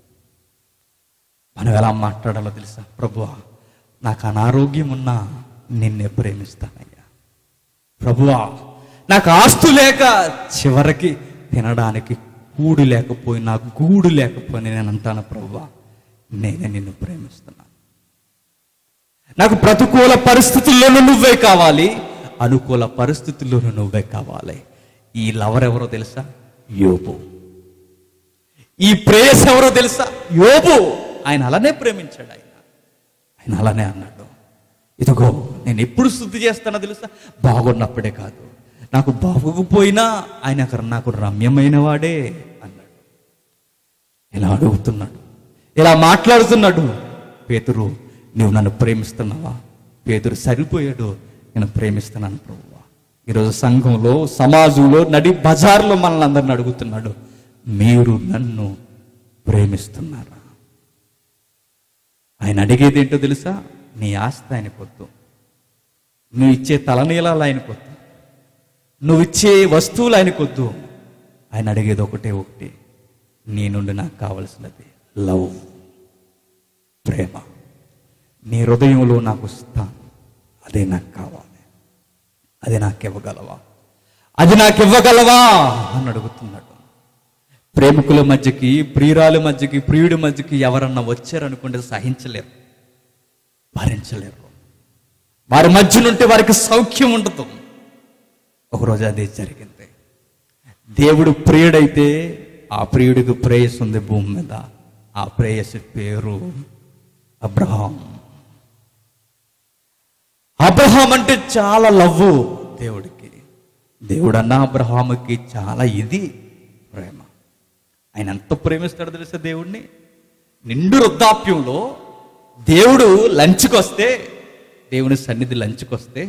మనం ఎలా మాట్లాడాలో తెలుసా ప్రభువా నాకు అనారోగ్యం ఉన్నా నిన్నే ప్రేమిస్తానయ్యా ప్రభువా నాకు ఆస్తు లేక చివరికి తినడానికి కూడు లేకపోయినా గూడు లేకపోయినా నేను అంటాను ప్రభువా నేనే నిన్ను ప్రేమిస్తున్నాను నాకు ప్రతికూల పరిస్థితుల్లోనూ నువ్వే కావాలి అనుకూల పరిస్థితుల్లోనూ నువ్వే కావాలి ఈ లవర్ ఎవరో తెలుసా యోబు ఈ ప్రేయస్ ఎవరో తెలుసా యోబు ఆయన అలానే ప్రేమించాడు ఆయన ఆయన అలానే అన్నాడు ఇదిగో నేను ఎప్పుడు శుద్ధి చేస్తానో తెలుసా బాగున్నప్పుడే కాదు నాకు బాగోకపోయినా ఆయన అక్కడ నాకు రమ్యమైన వాడే అన్నాడు ఇలా అడుగుతున్నాడు ఇలా మాట్లాడుతున్నాడు పేతురు నువ్వు నన్ను ప్రేమిస్తున్నావా పేతురు సరిపోయాడు నేను ప్రేమిస్తున్నాను ప్రభువా ఈరోజు సంఘంలో సమాజంలో నడి బజార్లో మనల్ని అందరిని అడుగుతున్నాడు మీరు నన్ను ప్రేమిస్తున్నారా ఆయన అడిగేది ఏంటో తెలుసా నీ ఆస్తి ఆయన కొద్దు నువ్వు ఇచ్చే తలనీలాలు ఆయన కొద్దు నువ్వు ఇచ్చే వస్తువులు ఆయన కొద్దు ఆయన అడిగేది ఒకటే ఒకటి నీ నుండి నాకు కావలసినది లవ్ ప్రేమ నీ హృదయంలో నాకు స్థానం అదే నాకు కావాలి అది నాకు ఇవ్వగలవా అది నాకు ఇవ్వగలవా అని అడుగుతున్నాడు ప్రేమికుల మధ్యకి ప్రియురాల మధ్యకి ప్రియుడి మధ్యకి ఎవరన్నా వచ్చారనుకుంటే సహించలేరు భరించలేరు వారి మధ్య నుండి వారికి సౌఖ్యం ఉండదు ఒకరోజు అదే జరిగింది దేవుడు ప్రియుడైతే ఆ ప్రియుడికి ప్రేయస్ ఉంది భూమి మీద ఆ ప్రేయస్ పేరు అబ్రహాం అబ్రహాం అంటే చాలా లవ్వు దేవుడికి దేవుడు అన్న అబ్రహాముకి చాలా ఇది ప్రేమ ఆయన ఎంత ప్రేమిస్తాడో తెలుసా దేవుడిని నిండు వృద్ధాప్యంలో దేవుడు లంచ్కి వస్తే దేవుని సన్నిధి లంచ్కి వస్తే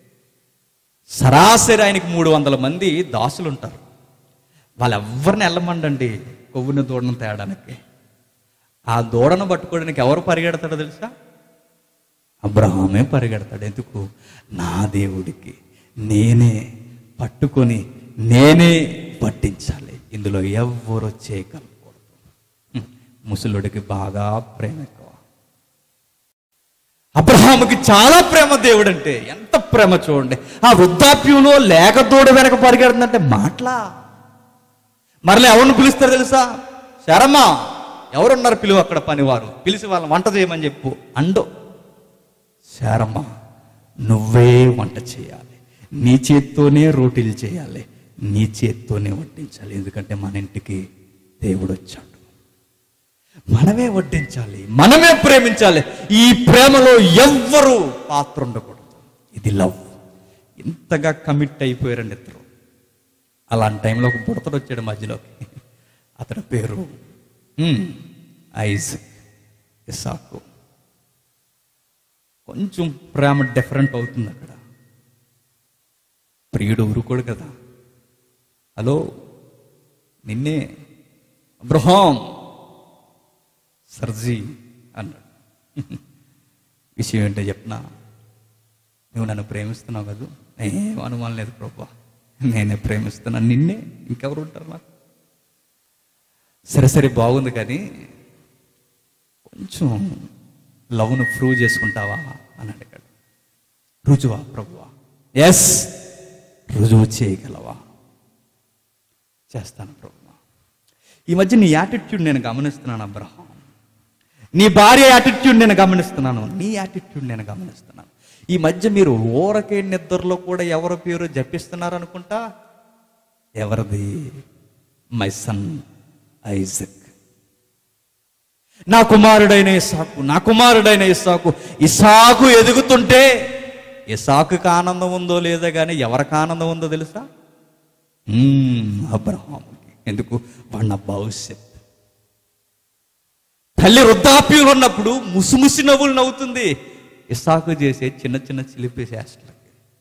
సరాసరి ఆయనకి మూడు వందల మంది దాసులు ఉంటారు వాళ్ళెవ్వరిని వెళ్ళమండండి కొవ్వుని దూడను తేయడానికి ఆ దూడను పట్టుకోవడానికి ఎవరు పరిగెడతాడో తెలుసా అబ్రహామే పరిగెడతాడు ఎందుకు నా దేవుడికి నేనే పట్టుకొని నేనే పట్టించాలి ఇందులో ఎవ్వరు చేయగలకూడదు హ్మ్. ముసలుడికి బాగా ప్రేమ ఎక్కువ అబ్రహాముకి చాలా ప్రేమ దేవుడు అంటే ఎంత ప్రేమ చూడండి ఆ వృద్ధాప్యంలో లేక దూడ వెనక పరిగెడుతుందంటే మాటలా మరలా ఎవరిని పిలుస్తారు తెలుసా శరమా ఎవరున్నారు పిలువ అక్కడ పనివారు పిలిచి వాళ్ళని వంట చేయమని చెప్పు అండో శారమ్మ నువ్వే వంట చేయాలి నీ చేత్తోనే రోటీలు చేయాలి నీ చేత్తోనే వడ్డించాలి ఎందుకంటే మన ఇంటికి దేవుడు వచ్చాడు మనమే వడ్డించాలి మనమే ప్రేమించాలి ఈ ప్రేమలో ఎవ్వరు పాత్ర ఉండకూడదు ఇది లవ్ ఇంతగా కమిట్ అయిపోయారండి ఇద్దరు అలాంటి టైంలో ఒక బుడతడు వచ్చాడు మధ్యలోకి అతని పేరు హ్మ్, ఐజక్ ఇసాకు కొంచెం ప్రేమ డిఫరెంట్ అవుతుంది అక్కడ ప్రియుడు ఊరుకోడు కదా హలో నిన్నే అబ్రహాం సర్జీ అన్నాడు విషయం ఏంటో చెప్పనా నువ్వు నన్ను ప్రేమిస్తున్నావు కదా ఏం అనుమానం లేదు ప్రభా నేనే ప్రేమిస్తున్నాను నిన్నే ఇంకెవరు ఉంటారు నాకు సరే సరే బాగుంది కానీ కొంచెం లవ్ను ప్రూవ్ చేసుకుంటావా అని అడిగాడు రుజువా ప్రభువా ఎస్ రుజువు చేయగలవా చేస్తాను ప్రభువా ఈ మధ్య నీ యాటిట్యూడ్ నేను గమనిస్తున్నాను అబ్రహాం నీ భార్య యాటిట్యూడ్ నేను గమనిస్తున్నాను నీ యాటిట్యూడ్ నేను గమనిస్తున్నాను ఈ మధ్య మీరు ఊరకే నిద్రలో కూడా ఎవరి పేరు జపిస్తున్నారు అనుకుంటా ఎవరిది మై సన్ ఐజక్ నా కుమారుడైన ఇసాకు నా కుమారుడైన ఇసాకు ఇసాకు ఎదుగుతుంటే ఇసాకుకి ఆనందం ఉందో లేదో కానీ ఎవరికి ఆనందం ఉందో తెలుసా మ్మ్, అబ్రహాముకి ఎందుకు వాడి నా భవిష్యత్ తల్లి వృద్ధాప్యంలో ఉన్నప్పుడు ముసిముసి నవ్వులు నవ్వుతుంది ఇసాకు చేసే చిన్న చిన్న చిలిపి చేష్టలకి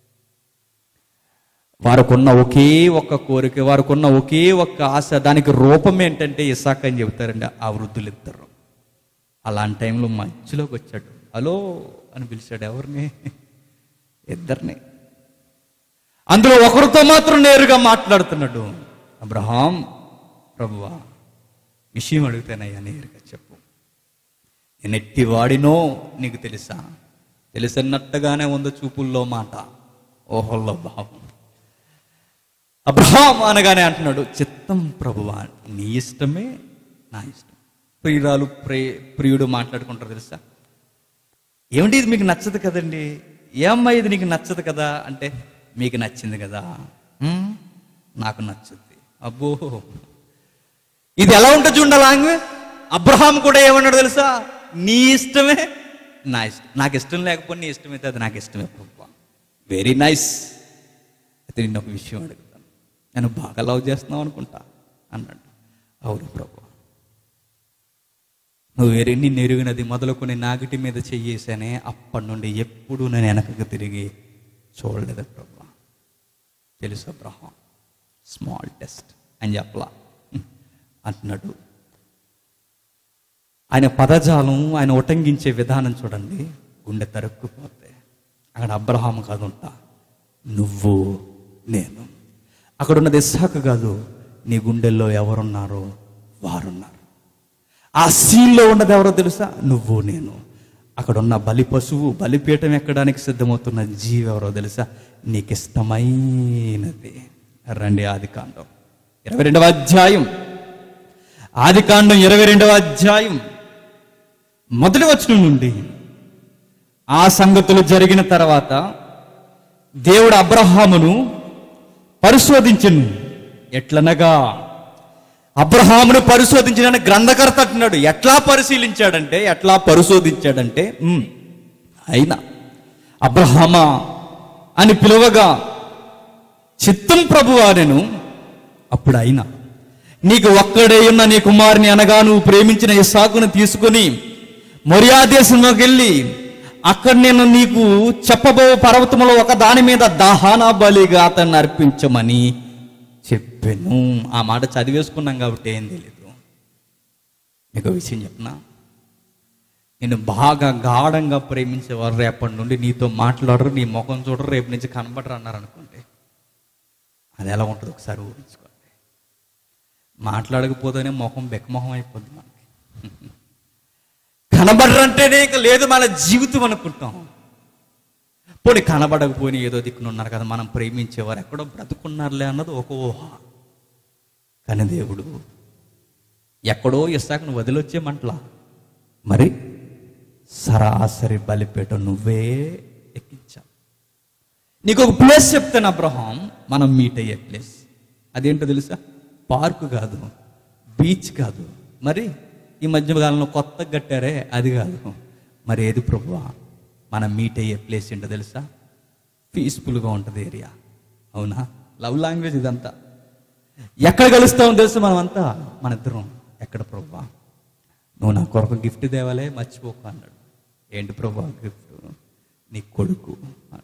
వారికున్న ఒకే ఒక్క కోరిక వారికున్న ఒకే ఒక్క ఆశ దానికి రూపం ఏంటంటే ఇసాక్ అని చెబుతారండి ఆ వృద్ధులు ఇద్దరు అలాంటి టైంలో మధ్యలోకి వచ్చాడు హలో అని పిలిచాడు ఎవరిని ఇద్దరిని అందులో ఒకరితో మాత్రం నేరుగా మాట్లాడుతున్నాడు అబ్రహాం ప్రభువా విషయం అడుగుతానయ్యా నేరుగా చెప్పు నేను ఎట్టి వాడినో నీకు తెలుసా తెలిసినట్టుగానే ఉంది చూపుల్లో మాట ఓహోల్లో భావం అబ్రహాం అనగానే అంటున్నాడు చిత్తం ప్రభువా నీ ఇష్టమే నా ఇష్టం ప్రియురాలు ప్రే ప్రియుడు మాట్లాడుకుంటారు తెలుసా ఏమిటి ఇది మీకు నచ్చదు కదండి ఏమ్మా ఇది నీకు నచ్చదు కదా అంటే మీకు నచ్చింది కదా "ఉమ్, నాకు నచ్చుద్ది అబ్బో ఇది ఎలా ఉంటుంది చూడ లాంగ్వేజ్ అబ్రహాం కూడా ఏమన్నాడు తెలుసా నీ ఇష్టమే నా ఇష్టం నాకు ఇష్టం లేకపోతే నీ ఇష్టమైతే అది నాకు ఇష్టమే ప్రభు వెరీ నైస్ అయితే నిన్న ఒక విషయం అడుగుతాను నేను బాగా లవ్ చేస్తున్నావు అనుకుంటా అన్నాడు అవును ప్రభు నువ్వు వేరే నిన్ను ఎరిగినది మొదలుకొని నాగిటి మీద చెయ్యేసానే అప్పటి నుండి ఎప్పుడు నేను వెనకకు తిరిగి చూడలేదు ప్రభు తెలుసు అబ్రహాం స్మాల్ టెస్ట్ అని చెప్పలా అంటున్నాడు ఆయన పదజాలం ఆయన ఉటంకించే విధానం చూడండి గుండె తరుక్కుపోతే అక్కడ అబ్రహాం కాదు ఉంటా నువ్వు నేను అక్కడ ఉన్నది ఇస్సాకు కాదు నీ గుండెల్లో ఎవరున్నారో వారున్నారు ఆ సీన్లో ఉన్నది ఎవరో తెలుసా నువ్వు నేను అక్కడ ఉన్న బలి పశువు బలిపీఠం ఎక్కడానికి సిద్ధమవుతున్న జీవి ఎవరో తెలుసా నీకు ఇష్టమైనది రండి ఆది కాండం ఇరవై రెండవ అధ్యాయం ఆది కాండం ఇరవై రెండవ అధ్యాయం మొదటి వచనం నుండి ఆ సంగతులు జరిగిన తర్వాత దేవుడు అబ్రహామును పరిశోధించను ఎట్లనగా అబ్రహామును పరిశోధించిన గ్రంథకర్త అంటున్నాడు ఎట్లా పరిశీలించాడంటే ఎట్లా పరిశోధించాడంటే "ఉమ్, అయినా అబ్రహామా అని పిలువగా చిత్తం ప్రభువా నేను అప్పుడు అయినా నీకు ఒక్కడే ఉన్న నీ కుమారుని అనగా నువ్వు ప్రేమించిన ఇస్సాకును తీసుకుని మొర్యాదేశంలోకి వెళ్ళి అక్కడ నేను నీకు చెప్పబో పర్వతములో ఒక దాని మీద దహన బలిగా అతన్ని అర్పించమని చెప్పాను ఆ మాట చదివేసుకున్నాం కాబట్టి ఏం తెలీదు మీకు ఒక విషయం చెప్పనా నేను బాగా గాఢంగా ప్రేమించేవారు రేపటి నుండి నీతో మాట్లాడరు నీ ముఖం చూడరు రేపు నుంచి కనబడరు అన్నారు అనుకోండి అది ఎలా ఉంటుంది ఒకసారి ఊహించుకోండి మాట్లాడకపోతేనే ముఖం బెక్కమొహం అయిపోద్ది మనకి కనబడరంటేనే ఇక లేదు మన జీవితం అనుకుంటాం పోనీ కనబడకపోయినా ఏదో దిక్కునున్నారు కదా మనం ప్రేమించేవారు ఎక్కడో బ్రతుకున్నారులే అన్నది ఒక ఊహ కానీ దేవుడు ఎక్కడో ఇస్తాక వదిలొచ్చేమంటలా మరి సరాసరి బలిపేట నువ్వే ఎక్కించావు నీకు ఒక ప్లేస్ చెప్తాను అబ్రహాం మనం మీట్ అయ్యే ప్లేస్ అదేంటో తెలుసా పార్కు కాదు బీచ్ కాదు మరి ఈ మధ్య కాలంలో కొత్తగా కట్టారే అది కాదు మరి ఏది ప్రభువా మనం మీట్ అయ్యే ప్లేస్ ఏంటో తెలుసా పీస్ఫుల్గా ఉంటుంది ఏరియా అవునా లవ్ లాంగ్వేజ్ ఇదంతా ఎక్కడ కలుస్తామో తెలుసు మనం అంతా మన ఇద్దరం ఎక్కడ ప్రభువా నువ్వు నా కొరకు గిఫ్ట్ తేవాలే మర్చిపోకు అన్నాడు ఏంటి ప్రభా గిఫ్ట్ నీ కొడుకు అన్నాడు.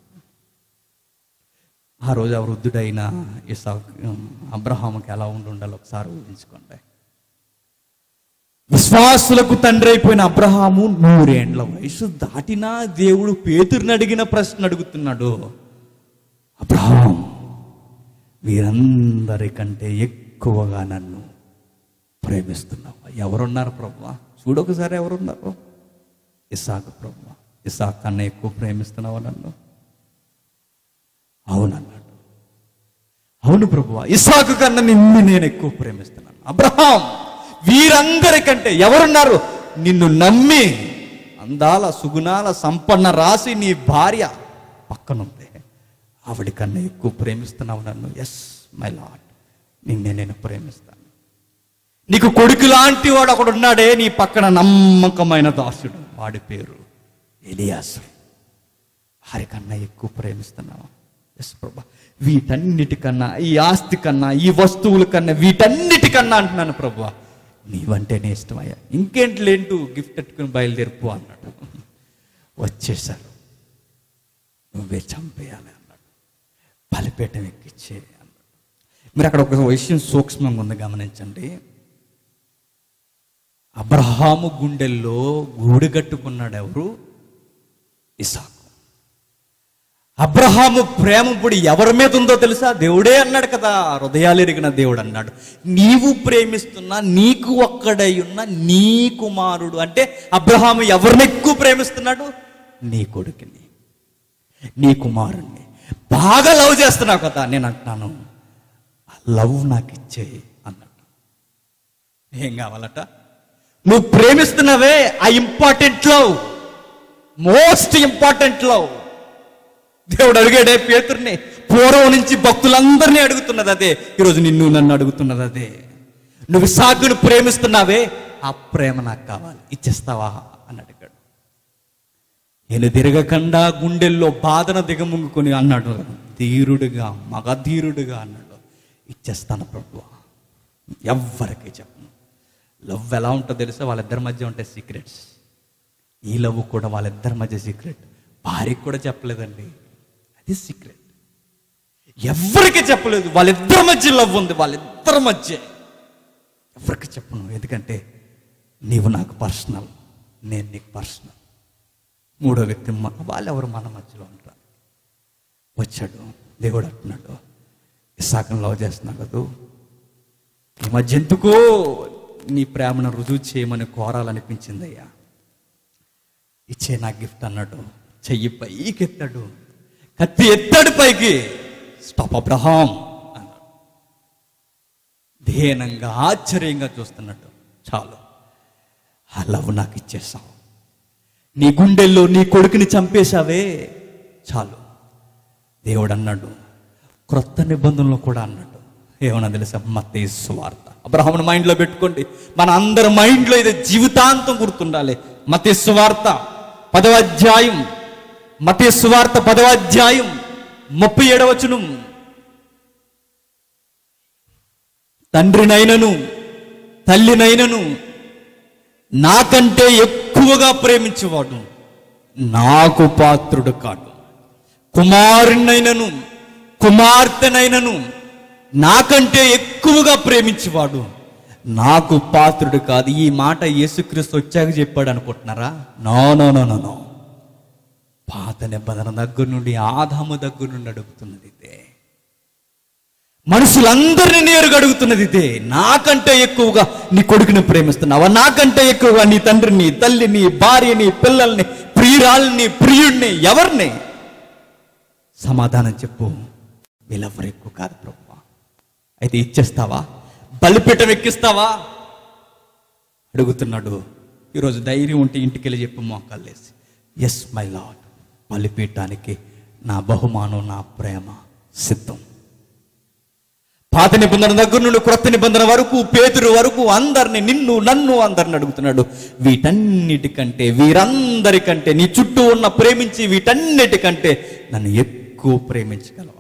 ఆ రోజు ఆ వృద్ధుడైన ఇసా అబ్రహాముకి ఎలా ఉండి ఉండాలో ఒకసారి ఊహించుకోండి విశ్వాసులకు తండ్రి అయిపోయిన అబ్రహాము నూరేండ్ల వయసు దాటినా దేవుడు పేతుర్ని అడిగిన ప్రశ్న అడుగుతున్నాడు అబ్రహాం వీరందరికంటే ఎక్కువగా నన్ను ప్రేమిస్తున్నావు ఎవరున్నారు ప్రభు చూడొకసారి ఎవరున్నారు ఇసాకు ప్రభు ఇసాక్ కన్నా ఎక్కువ ప్రేమిస్తున్నావు నన్ను అవునన్నాడు అవును ప్రభు ఇసాకు కన్నా నిన్ను నేను ఎక్కువ ప్రేమిస్తున్నాను అబ్రహాం వీరందరికంటే ఎవరున్నారు నిన్ను నమ్మి అందాల సుగుణాల సంపన్న రాసి నీ భార్య పక్కనుంది ఆవిడ కన్నా ఎక్కువ ప్రేమిస్తున్నావు నన్ను ఎస్ మై లాడ్ నిన్నే నేను ప్రేమిస్తాను నీకు కొడుకు లాంటి వాడు ఒకడు ఉన్నాడే నీ పక్కన నమ్మకమైన దాసుడు వాడి పేరు ఎలియాసు వారికన్నా ఎక్కువ ప్రేమిస్తున్నావా ఎస్ ప్రభా వీటన్నిటికన్నా ఈ ఆస్తి కన్నా ఈ వస్తువుల కన్నా వీటన్నిటికన్నా అంటున్నాను ప్రభా నీవంటేనే ఇష్టమయ్యా ఇంకేంటి లేంటూ గిఫ్ట్ ఎట్టుకుని బయలుదేరిపో అన్నాడు వచ్చేసారు నువ్వే చంపేయాలి అన్నాడు బలిపేటం ఎక్కిచ్చే అన్నాడు మీరు అక్కడ ఒక విషయం సూక్ష్మంగా ఉంది గమనించండి అబ్రహాము గుండెల్లో గూడు కట్టుకున్నాడు ఎవరు ఇసాకు అబ్రహాము ప్రేమ ఇప్పుడు ఎవరి మీద ఉందో తెలుసా దేవుడే అన్నాడు కదా హృదయాలు ఎరిగిన దేవుడు అన్నాడు నీవు ప్రేమిస్తున్నా నీకు ఒక్కడై ఉన్న నీ కుమారుడు అంటే అబ్రహాము ఎవరిని ఎక్కువ ప్రేమిస్తున్నాడు నీ కొడుకుని నీ కుమారుణ్ణి బాగా లవ్ చేస్తున్నావు కదా నేను అంటున్నాను ఆ లవ్ నాకు ఇచ్చే అన్నట్టు ఏం కావాలట నువ్వు ప్రేమిస్తున్నావే ఆ important love most important love దేవుడు అడిగాడే పేతుర్ని పూర్వం నుంచి భక్తులందరినీ అడుగుతున్నది అదే ఈరోజు నిన్ను నన్ను అడుగుతున్నది అదే నువ్వు సాగును ప్రేమిస్తున్నావే ఆ ప్రేమ నాకు కావాలి ఇచ్చేస్తావా అని అడిగాడు నేను తిరగకుండా గుండెల్లో బాధన దిగముంగుకొని అన్నాడు ధీరుడుగా మగధీరుడుగా అన్నాడు ఇచ్చేస్తాను ప్రభు ఎవ్వరికి చెప్పను లవ్ ఎలా ఉంటుందో తెలుసా వాళ్ళిద్దరి మధ్య ఉంటాయి సీక్రెట్స్ ఈ లవ్ కూడా వాళ్ళిద్దరి మధ్య సీక్రెట్ భార్యకి కూడా చెప్పలేదండి అది సీక్రెట్ ఎవరికి చెప్పలేదు వాళ్ళిద్దరి మధ్య లవ్ ఉంది వాళ్ళిద్దరి మధ్య ఎవరికి చెప్పను ఎందుకంటే నీవు నాకు పర్సనల్ నేను నీకు పర్సనల్ మూడో వ్యక్తి మన వాళ్ళెవరు మన మధ్యలో ఉంటారు వచ్చాడు దేవుడు అంటున్నాడు ఇసాకం లవ్ చేస్తున్నాడు కదూ ఈ మధ్య ఎందుకో నీ ప్రేమను రుజువు చేయమని కోరాలనిపించిందయ్యా ఇచ్చే నా గిఫ్ట్ అన్నాడు చెయ్యి పైకి ఎత్తాడు కత్తి ఎత్తాడు పైకి స్టాప్ అబ్రహాం అన్నాడు ధీనంగా ఆశ్చర్యంగా చూస్తున్నట్టు చాలు ఆ లవ్ నాకు ఇచ్చేసావు నీ గుండెల్లో నీ కొడుకుని చంపేశావే చాలు దేవుడు అన్నాడు క్రొత్త నిబంధనలు కూడా అన్నాడు ఏమన్నా తెలుసా మత్తేసు వార్త అబ్రహాముని మైండ్లో పెట్టుకోండి మన అందరి మైండ్లో ఇది జీవితాంతం గుర్తుండాలి మతేసు వార్త పదవ అధ్యాయం మతేసు వార్త పదవ అధ్యాయం ముప్పై ఏడవచనం తండ్రినైనను తల్లినైనను నాకంటే ఎక్కువగా ప్రేమించేవాడు నాకు పాత్రుడు కాడు కుమారునైనను కుమార్తెనైనను నాకంటే ఎక్కువగా ప్రేమించేవాడు నాకు పాత్రుడు కాదు ఈ మాట యేసుక్రీస్తు వచ్చాక చెప్పాడు అనుకుంటున్నారా no no no no no పాత నిబంధన దగ్గర నుండి ఆదాము దగ్గర నుండి అడుగుతున్నది ఇదే మనుషులందరినీ నేరుగా అడుగుతున్నది ఇదే నాకంటే ఎక్కువగా నీ కొడుకుని ప్రేమిస్తున్నావా నాకంటే ఎక్కువగా నీ తండ్రిని తల్లిని భార్యని పిల్లల్ని ప్రియురాల్ని ప్రియుణ్ణి ఎవరిని సమాధానం చెప్పు వీళ్ళెవరు ఎక్కువ కాదు ప్రభు అయితే ఇచ్చేస్తావా బలిపీఠం ఎక్కిస్తావా అడుగుతున్నాడు ఈరోజు ధైర్యం ఉంటే ఇంటికి వెళ్ళి చెప్పు మోకాళ్ళేసి ఎస్ మై లాడ్ బలిపీఠానికి నా బహుమానం నా ప్రేమ సిద్ధం పాత నిబంధన దగ్గర నుండి క్రొత్త నిబంధన వరకు పేతురు వరకు అందరిని నిన్ను నన్ను అందరిని అడుగుతున్నాడు వీటన్నిటికంటే వీరందరికంటే నీ చుట్టూ ఉన్న ప్రేమించి వీటన్నిటికంటే నన్ను ఎక్కువ ప్రేమించగలవా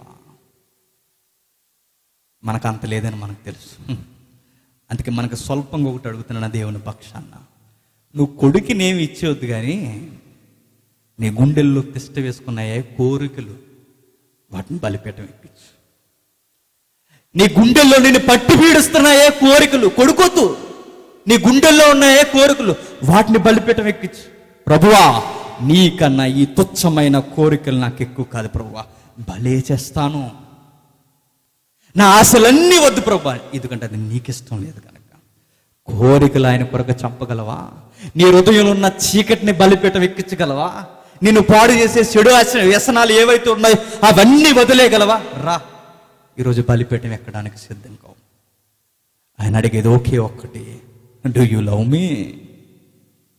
మనకు అంత లేదని మనకు తెలుసు అందుకే మనకు స్వల్పంగా ఒకటి అడుగుతున్నాను దేవుని పక్షాన నువ్వు కొడుకునేమి ఇచ్చేవద్దు కానీ నీ గుండెల్లో తిష్ట వేసుకున్నాయే కోరికలు వాటిని బలిపీఠం ఎక్కించు నీ గుండెల్లో నిన్ను పట్టి పీడిస్తున్నాయే కోరికలు కొడుకొద్దు నీ గుండెల్లో ఉన్నాయే కోరికలు వాటిని బలిపీఠం ఎక్కించు ప్రభువా నీకన్నా ఈ తుచ్చమైన కోరికలు నాకు ఎక్కువ కాదు ప్రభువా బలే చేస్తాను నా ఆశలన్నీ వద్దు ప్రభా ఎందుకంటే అది నీకు ఇష్టం లేదు కనుక కోరికలు ఆయన కొరకు చంపగలవా నీ హృదయంలో ఉన్న చీకటిని బలిపీఠం ఎక్కించగలవా నిన్ను పాడు చేసే చెడు ఆశ వ్యసనాలు ఏవైతే ఉన్నాయో అవన్నీ వదిలేయగలవా రా ఈరోజు బలిపీఠం ఎక్కడానికి సిద్ధం కావు ఆయన అడిగేది ఒకే ఒక్కటి do you love me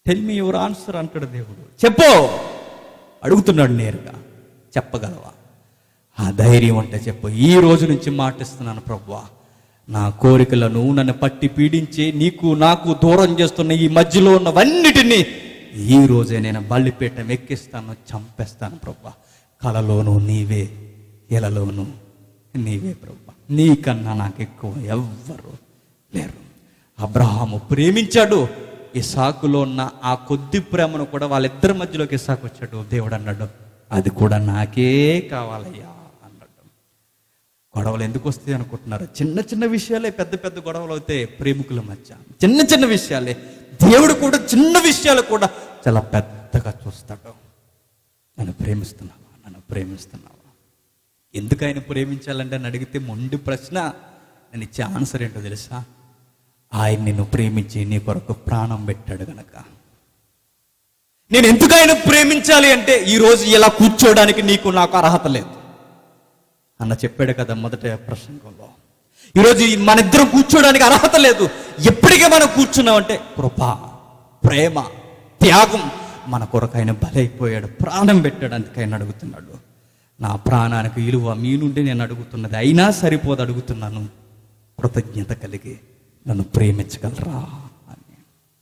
tell me your answer అంటాడు దేవుడు చెప్పు అడుగుతున్నాడు నేరుగా చెప్పగలవా ఆ ధైర్యం అంటే చెప్పు ఈ రోజు నుంచి మాటిస్తున్నాను ప్రభువా నా కోరికలను నన్ను పట్టి పీడించి నీకు నాకు దూరం చేస్తున్న ఈ మధ్యలో ఉన్నవన్నిటినీ ఈ రోజే నేను బల్లిపీఠం ఎక్కిస్తాను చంపేస్తాను ప్రభా కలలోను నీవే ఎలలోను నీవే ప్రభా నీకన్నా నాకు ఎక్కువ ఎవ్వరు లేరు అబ్రహాము ప్రేమించాడు ఇసాకులో ఉన్న ఆ కొద్ది ప్రేమను కూడా వాళ్ళిద్దరి మధ్యలోకి ఇసాకు వచ్చాడు దేవుడు అన్నాడు అది కూడా నాకే కావాలయ్యా అన్నాడు గొడవలు ఎందుకు వస్తాయి అనుకుంటున్నారు చిన్న చిన్న విషయాలే పెద్ద పెద్ద గొడవలు అవుతాయి ప్రేమికుల మధ్య చిన్న చిన్న విషయాలే దేవుడు కూడా చిన్న విషయాలు కూడా చాలా పెద్దగా చూస్తాడు నన్ను ప్రేమిస్తున్నావా నన్ను ప్రేమిస్తున్నావా ఎందుకు ఆయన ప్రేమించాలంటే అని అడిగితే మొండి ప్రశ్న నేను ఇచ్చే ఆన్సర్ ఏంటో తెలుసా ఆయన నిన్ను ప్రేమించి నీ కొరకు ప్రాణం పెట్టాడు గనక నేను ఎందుకు ఆయన ప్రేమించాలి అంటే ఈ రోజు ఇలా కూర్చోవడానికి నీకు నాకు అర్హత లేదు అన్న చెప్పాడు కదా మొదట ప్రసంగంలో ఈరోజు ఈ మన ఇద్దరం కూర్చోడానికి అర్హత లేదు ఎప్పటికీ మనం కూర్చున్నామంటే కృప ప్రేమ త్యాగం మన కొరకు ఆయన బలైపోయాడు ప్రాణం పెట్టాడు అందుకే ఆయన అడుగుతున్నాడు నా ప్రాణానికి విలువ మీ నుండి నేను అడుగుతున్నది అయినా సరిపోదు అడుగుతున్నాను కృతజ్ఞత కలిగి నన్ను ప్రేమించగలరా అని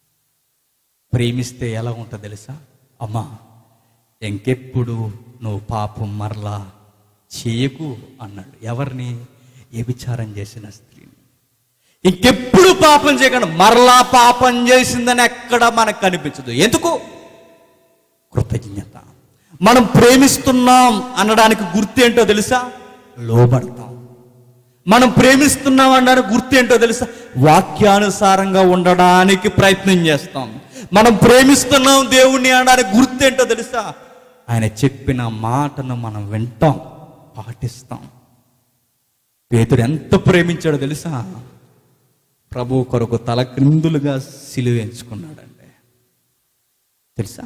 ప్రేమిస్తే ఎలా ఉంటుందో తెలుసా అమ్మా ఇంకెప్పుడు నువ్వు పాపం మరలా చేయకు అన్నాడు ఎవరిని వ్యభిచారం చేసిన స్త్రీని ఇంకెప్పుడు పాపం చేయకుండా మరలా పాపం చేసిందని ఎక్కడ మనకు కనిపించదు ఎందుకు కృతజ్ఞత మనం ప్రేమిస్తున్నాం అనడానికి గుర్తేంటో తెలుసా లోబడతాం మనం ప్రేమిస్తున్నాం అనడానికి గుర్తేంటో తెలుసా వాక్యానుసారంగా ఉండడానికి ప్రయత్నం చేస్తాం మనం ప్రేమిస్తున్నాం దేవుణ్ణి అనడానికి గుర్తేంటో తెలుసా ఆయన చెప్పిన మాటను మనం వింటాం పాటిస్తాం పేతుడు ఎంత ప్రేమించాడో తెలుసా ప్రభు కొరకు తల క్రిందులుగా సిలువ ఎంచుకున్నాడండి తెలుసా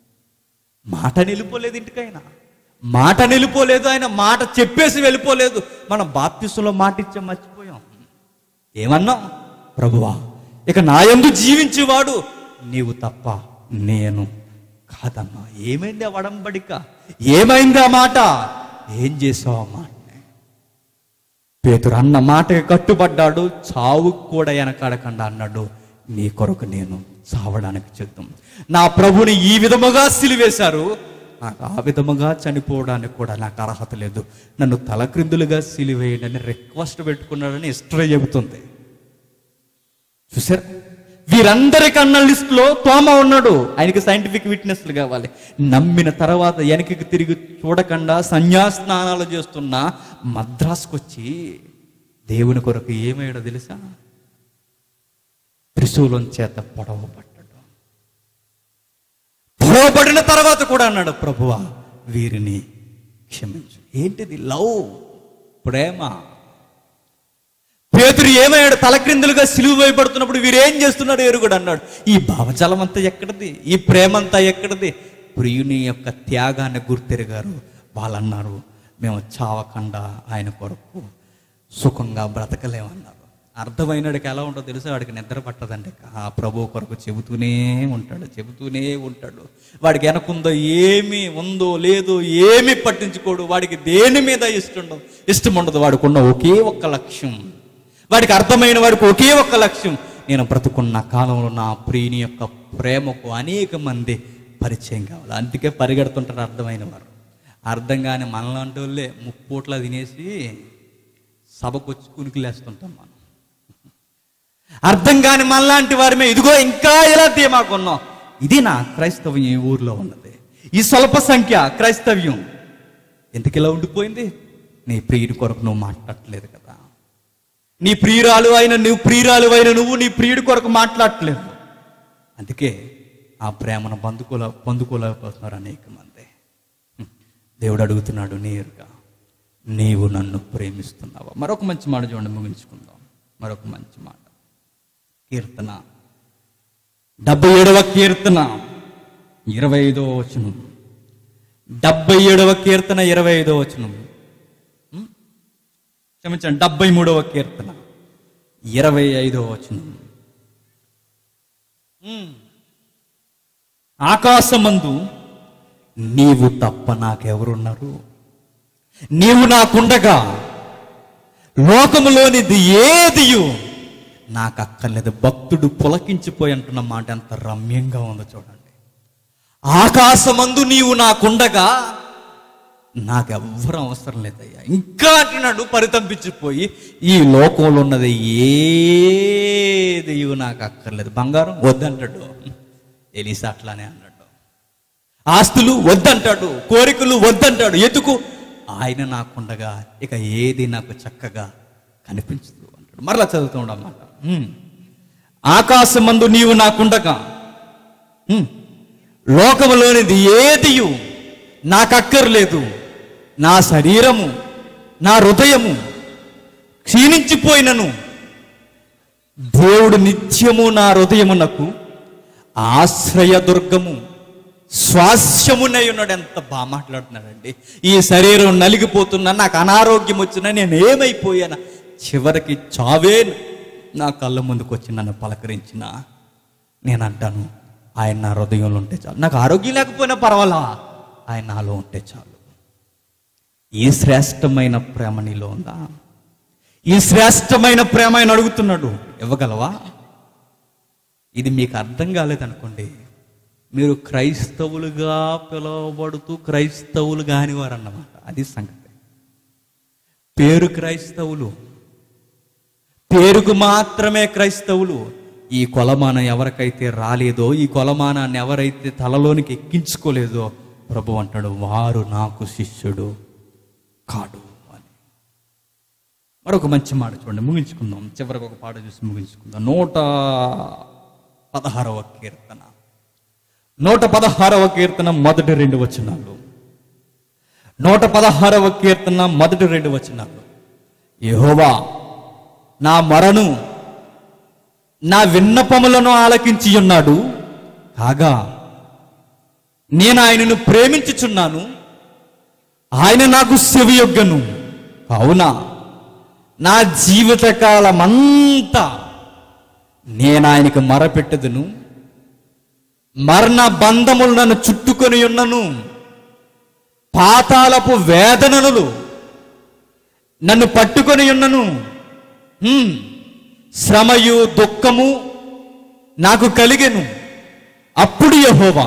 మాట నిలిపోలేదు ఇంటికైనా మాట నిలిపోలేదు ఆయన మాట చెప్పేసి వెళ్ళిపోలేదు మనం బాప్తిస్సులో మాట ఇచ్చే మర్చిపోయాం ఏమన్నాం ప్రభువా ఇక నా యందు జీవించేవాడు నీవు తప్ప నేను కాదమ్మా ఏమైంది ఆ వడంబడిక ఏమైంది ఆ మాట ఏం చేసావు ఆ మాట పేతురు అన్న మాటకి కట్టుబడ్డాడు చావుకు కూడా వెనకాడకుండా అన్నాడు నీ కొరకు నేను చావడానికి సిద్ధం నా ప్రభుని ఈ విధముగా సిలివేశారు నాకు ఆ విధముగా చనిపోవడానికి కూడా నాకు అర్హత లేదు నన్ను తలక్రిందులుగా సిలివేయండి అని రిక్వెస్ట్ పెట్టుకున్నాడని హిస్టరీ చెబుతుంది చూసారు వీరందరికన్నా లిస్టులో తోమ ఉన్నాడు ఆయనకి సైంటిఫిక్ విట్నెస్లు కావాలి నమ్మిన తర్వాత వెనక్కి తిరిగి చూడకుండా సన్యాస్నానాలు చేస్తున్న మద్రాసుకు వచ్చి దేవుని కొరకు ఏమయ్యాడో తెలుసా త్రిశూలం చేత పొడవ పట్టడం పొడవబడిన తర్వాత కూడా అన్నాడు ప్రభువా వీరిని క్షమించు ఏంటిది లవ్ ప్రేమ పేతురు ఏమయ్యాడు తలక్రిందులుగా సిలువ వేయబడుతున్నప్పుడు వీరేం చేస్తున్నారు ఎరుగుడు అన్నాడు ఈ భావజాలం అంతా ఎక్కడిది ఈ ప్రేమ అంతా ఎక్కడిది ప్రియుని యొక్క త్యాగాన్ని గుర్తెరిగారు వాళ్ళన్నారు మేము చావకుండా ఆయన కొరకు సుఖంగా బ్రతకలేమన్నారు అర్థమైనడికి ఎలా ఉంటుందో తెలుసా వాడికి నిద్ర పట్టదండి ఆ ప్రభు కొరకు చెబుతూనే ఉంటాడు చెబుతూనే ఉంటాడు వాడికి వెనకుందో ఏమి ఉందో లేదో ఏమి పట్టించుకోడు వాడికి దేని మీద ఇష్టం ఉండదు ఇష్టం ఉండదు వాడికి ఉన్న ఒకే ఒక్క లక్ష్యం వాడికి అర్థమైన వాడికి ఒకే ఒక్క లక్ష్యం నేను బ్రతుకున్న కాలంలో నా ప్రియుని యొక్క ప్రేమకు అనేక మంది పరిచయం కావాలి అందుకే పరిగెడుతుంటారు అర్థమైన వారు అర్థం కాని మనలాంటి వాళ్ళే ముప్పూట్ల తినేసి సభకు వచ్చి కునికిలేస్తుంటాం మనం అర్థం కాని మనలాంటి వారిమే ఇదిగో ఇంకా ఎలా ధీమాకున్నాం ఇది నా క్రైస్తవ్యం ఈ ఊర్లో ఉన్నది ఈ స్వల్ప సంఖ్య క్రైస్తవ్యం ఎందుకు ఇలా ఉండిపోయింది నీ ప్రియుడి కొరకు నువ్వు మాట్లాడట్లేదు కదా నీ ప్రియురాలు అయిన నువ్వు ప్రియురాలు అయిన నువ్వు నీ ప్రియుడి కొరకు మాట్లాడట్లేదు అందుకే ఆ ప్రేమను పొందుకోలే పొందుకోలేకపోతున్నారు అనేక మంది హ్మ్. దేవుడు అడుగుతున్నాడు నేరుగా నీవు నన్ను ప్రేమిస్తున్నావా మరొక మంచి మాట చూడండి ముగించుకుందాం మరొక మంచి మాట కీర్తన డెబ్బై ఏడవ కీర్తన ఇరవై ఐదవ వచనం డెబ్బై ఏడవ కీర్తన ఇరవై ఐదవ వచనం హ్మ్? క్షమించండి డెబ్బై మూడవ కీర్తన ఇరవై ఐదవ వచనం హ్మ్. ఆకాశమందు నీవు తప్ప నాకెవరున్నారు నీవు నాకుండగా లోకములోనిది ఏదియు నాకు అక్కర్లేదు భక్తుడు పులకించిపోయి అంటున్న మాట ఎంత రమ్యంగా ఉందో చూడండి ఆకాశమందు నీవు నాకుండగా నాకెవ్వరు అవసరం లేదయ్యా ఇంకా అంటున్నాడు పరితంపించిపోయి ఈ లోకంలో ఉన్నది ఏది నాకు అక్కర్లేదు బంగారం వద్దంటాడు ఎలిసా అట్లానే అన్నాడు ఆస్తులు వద్దంటాడు కోరికలు వద్దంటాడు ఎందుకు ఆయన నాకుండగా ఇక ఏది నాకు చక్కగా కనిపించదు అంటాడు మరలా చదువుతూ ఉండమాట ఆకాశమందు నీవు నాకుండగా హ్మ్. లోకములోనిది ఏదియు నాకక్కర్లేదు నా శరీరము నా హృదయము క్షీణించిపోయినను దేవుడు నిత్యము నా హృదయమునకు ఆశ్రయదుర్గము స్వాస్యమునై ఉన్నాడు ఎంత బాగా మాట్లాడుతున్నాడండి ఈ శరీరం నలిగిపోతున్నా నాకు అనారోగ్యం వచ్చినా నేను ఏమైపోయానా చివరికి చావే నా కళ్ళ ముందుకు వచ్చి నన్ను పలకరించిన నేను అంటాను ఆయన నా హృదయంలో ఉంటే చాలు నాకు ఆరోగ్యం లేకపోయినా పర్వాలా ఆయన నాలో ఉంటే చాలు ఈ శ్రేష్టమైన ప్రేమ నీలో ఉందా ఈ శ్రేష్టమైన ప్రేమ ఆయన అడుగుతున్నాడు ఇవ్వగలవా ఇది మీకు అర్థం కాలేదనుకోండి మీరు క్రైస్తవులుగా పిలువబడుతూ క్రైస్తవులు కానివారు అన్నమాట అది సంగతి పేరు క్రైస్తవులు పేరుకు మాత్రమే క్రైస్తవులు ఈ కొలమానం ఎవరికైతే రాలేదో ఈ కొలమానాన్ని ఎవరైతే తలలోనికి ఎక్కించుకోలేదో ప్రభు అంటాడు వారు నాకు శిష్యుడు కాడు అని మరొక మంచి మాట చూడండి ముగించుకుందాం చివరికి ఒక పాట చూసి ముగించుకుందాం నూట పదహారవ కీర్తన నూట పదహారవ కీర్తన మొదటి రెండు వచనాలు నూట పదహారవ కీర్తన మొదటి రెండు వచనాలు యెహోవా నా మరను నా విన్నపములను ఆలకించి ఉన్నాడు కాగా నేను ఆయనను ప్రేమించుచున్నాను ఆయన నాకు సెవియొగ్గను కావున నా జీవితకాలమంతా నేను ఆయనకు మరపెట్టదును మరణ బంధములు నన్ను చుట్టుకొని ఉన్నను పాతాలపు వేదనలు నన్ను పట్టుకొని ఉన్నను హ్మ్. శ్రమయు దుఃఖము నాకు కలిగెను అప్పుడు యహోవా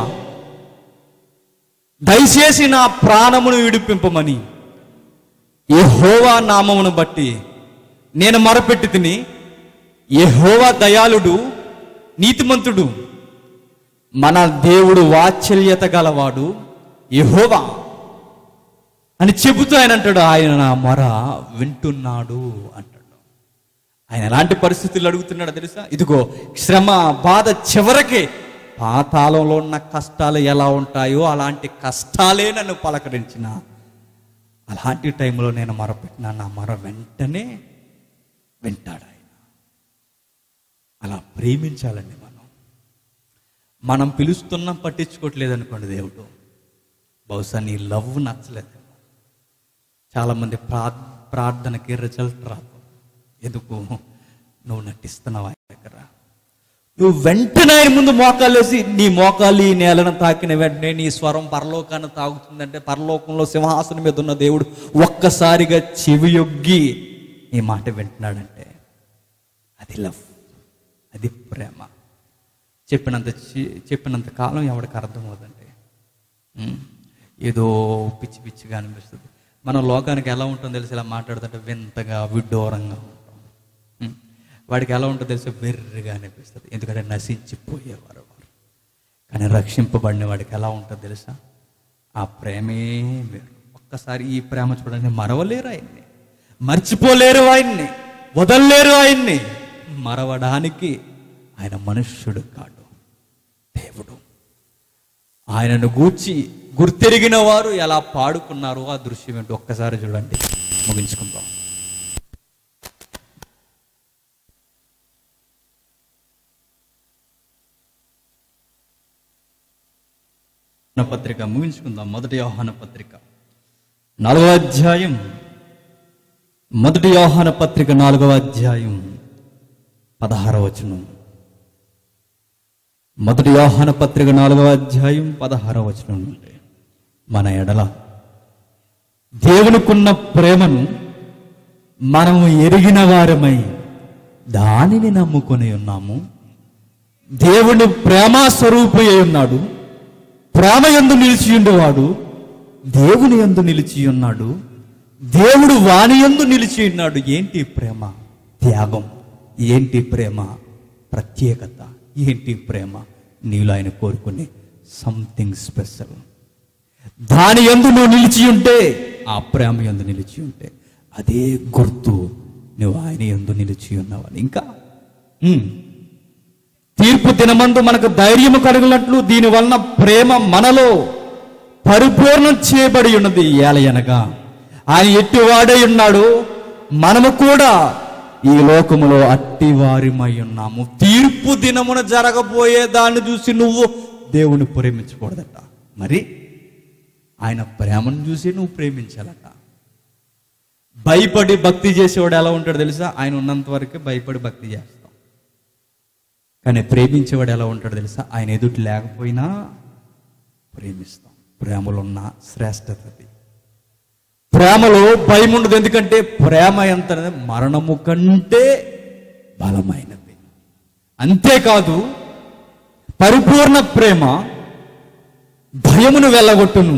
దయచేసి నా ప్రాణమును విడిపింపమని యెహోవా నామమును బట్టి నేను మొరపెట్టి తిని యెహోవా దయాళుడు నీతిమంతుడు మన దేవుడు వాత్సల్యత గలవాడు యెహోవా అని చెబుతూ ఆయన అంటాడు ఆయన నా మొర వింటున్నాడు అంటాడు ఆయన ఎలాంటి పరిస్థితులు అడుగుతున్నాడో తెలుసా ఇదిగో శ్రమ బాధ చివరికి పాతాళంలో ఉన్న కష్టాలు ఎలా ఉంటాయో అలాంటి కష్టాలే నన్ను పలకరించిన అలాంటి టైంలో నేను మొరపెట్టిన నా మొర వెంటనే వింటాడు ఆయన అలా ప్రేమించాలండి మనం మనం పిలుస్తున్నాం పట్టించుకోవట్లేదు అనుకోండి దేవుడు బహుశా నీ లవ్ నచ్చలేదు చాలామంది ప్రా ప్రార్థనకి రిజల్ట్ రాదు ఎందుకు నువ్వు నటిస్తున్నావు ఆయన దగ్గర నువ్వు వెంటనే ఆయన ముందు మోకాలు వేసి నీ మోకాలు ఈ నేలను తాకిన వెంటనే నీ స్వరం పరలోకాన్ని తాగుతుందంటే పరలోకంలో సింహాసనం మీద ఉన్న దేవుడు ఒక్కసారిగా చెవియొగ్గి ఈ మాట వింటున్నాడంటే అది లవ్ అది ప్రేమ చెప్పినంత చి- చెప్పినంత కాలం ఎవరికి అర్థమవుతుందండి ఉం? ఏదో పిచ్చి పిచ్చిగా అనిపిస్తుంది మనం లోకానికి ఎలా ఉంటుందో తెలిసి ఇలా మాట్లాడుతుంటే వింతగా విడ్డూరంగా ఉంటాం ఉం? వాడికి ఎలా ఉంటుందో తెలిసి వెర్రిగా అనిపిస్తుంది ఎందుకంటే నశించిపోయేవారు వారు కానీ రక్షింపబడిన వాడికి ఎలా ఉంటుందో తెలుసా ఆ ప్రేమే వేరు ఒక్కసారి ఈ ప్రేమ చూడండి మరవలేరు ఆయన్ని మర్చిపోలేరు ఆయన్ని వదలలేరు ఆయన్ని మరవడానికి ఆయన మనుష్యుడు కాడు దేవుడు ఆయనను గూర్చి గుర్తెరిగిన వారు ఎలా పాడుకున్నారో ఆ దృశ్యం ఏంటో ఒక్కసారి చూడండి ముగించుకుందాం యోహాన పత్రిక ముగించుకుందాం మొదటి యోహాన పత్రిక నాలుగవ అధ్యాయం మొదటి యోహాన పత్రిక నాలుగవ అధ్యాయం పదహారవ వచనం మొదటి యోహాన పత్రిక నాలుగవ అధ్యాయం పదహారవ వచనం నుండి మన ఎడల దేవునికున్న ప్రేమను మనము ఎరిగిన వారమై దానిని నమ్ముకొని ఉన్నాము దేవుని ప్రేమ స్వరూపి అయి ఉన్నాడు ప్రేమ ఎందు నిలిచి ఉండేవాడు దేవుని ఎందు నిలిచి ఉన్నాడు దేవుడు వాని ఎందు నిలిచి ఉన్నాడు ఏంటి ప్రేమ త్యాగం ఏంటి ప్రేమ ప్రత్యేకత ఏంటి ప్రేమ నీలో ఆయన కోరుకునే సంథింగ్ స్పెషల్ దాని ఎందు నువ్వు నిలిచి ఉంటే ఆ ప్రేమ ఎందు నిలిచి ఉంటే అదే గుర్తు నువ్వు ఆయన ఎందు నిలిచి ఉన్నావని ఇంకా ఉమ్. తీర్పు దినమందు మనకు ధైర్యము కలిగినట్లు దీని వలన ప్రేమ మనలో పరిపూర్ణం చేయబడి ఉన్నది ఏలయనగా ఆయన ఎట్టివాడై ఉన్నాడు మనము కూడా ఈ లోకములో అట్టివారిమై ఉన్నాము తీర్పు దినమున జరగబోయే దాన్ని చూసి నువ్వు దేవుని ప్రేమించకూడదట మరి ఆయన ప్రేమను చూసి నువ్వు ప్రేమించాలట భయపడి భక్తి చేసేవాడు ఎలా ఉంటాడు తెలుసా ఆయన ఉన్నంత వరకే భయపడి భక్తి చేస్తాం కానీ ప్రేమించేవాడు ఎలా ఉంటాడు తెలుసా ఆయన ఎదుటి లేకపోయినా ప్రేమిస్తాం ప్రేమలో ఉన్న శ్రేష్టత అది ప్రేమలో భయం ఉండదు ఎందుకంటే ప్రేమ ఎంత అనేది మరణము కంటే బలమైనది అంతేకాదు పరిపూర్ణ ప్రేమ భయమును వెళ్ళగొట్టును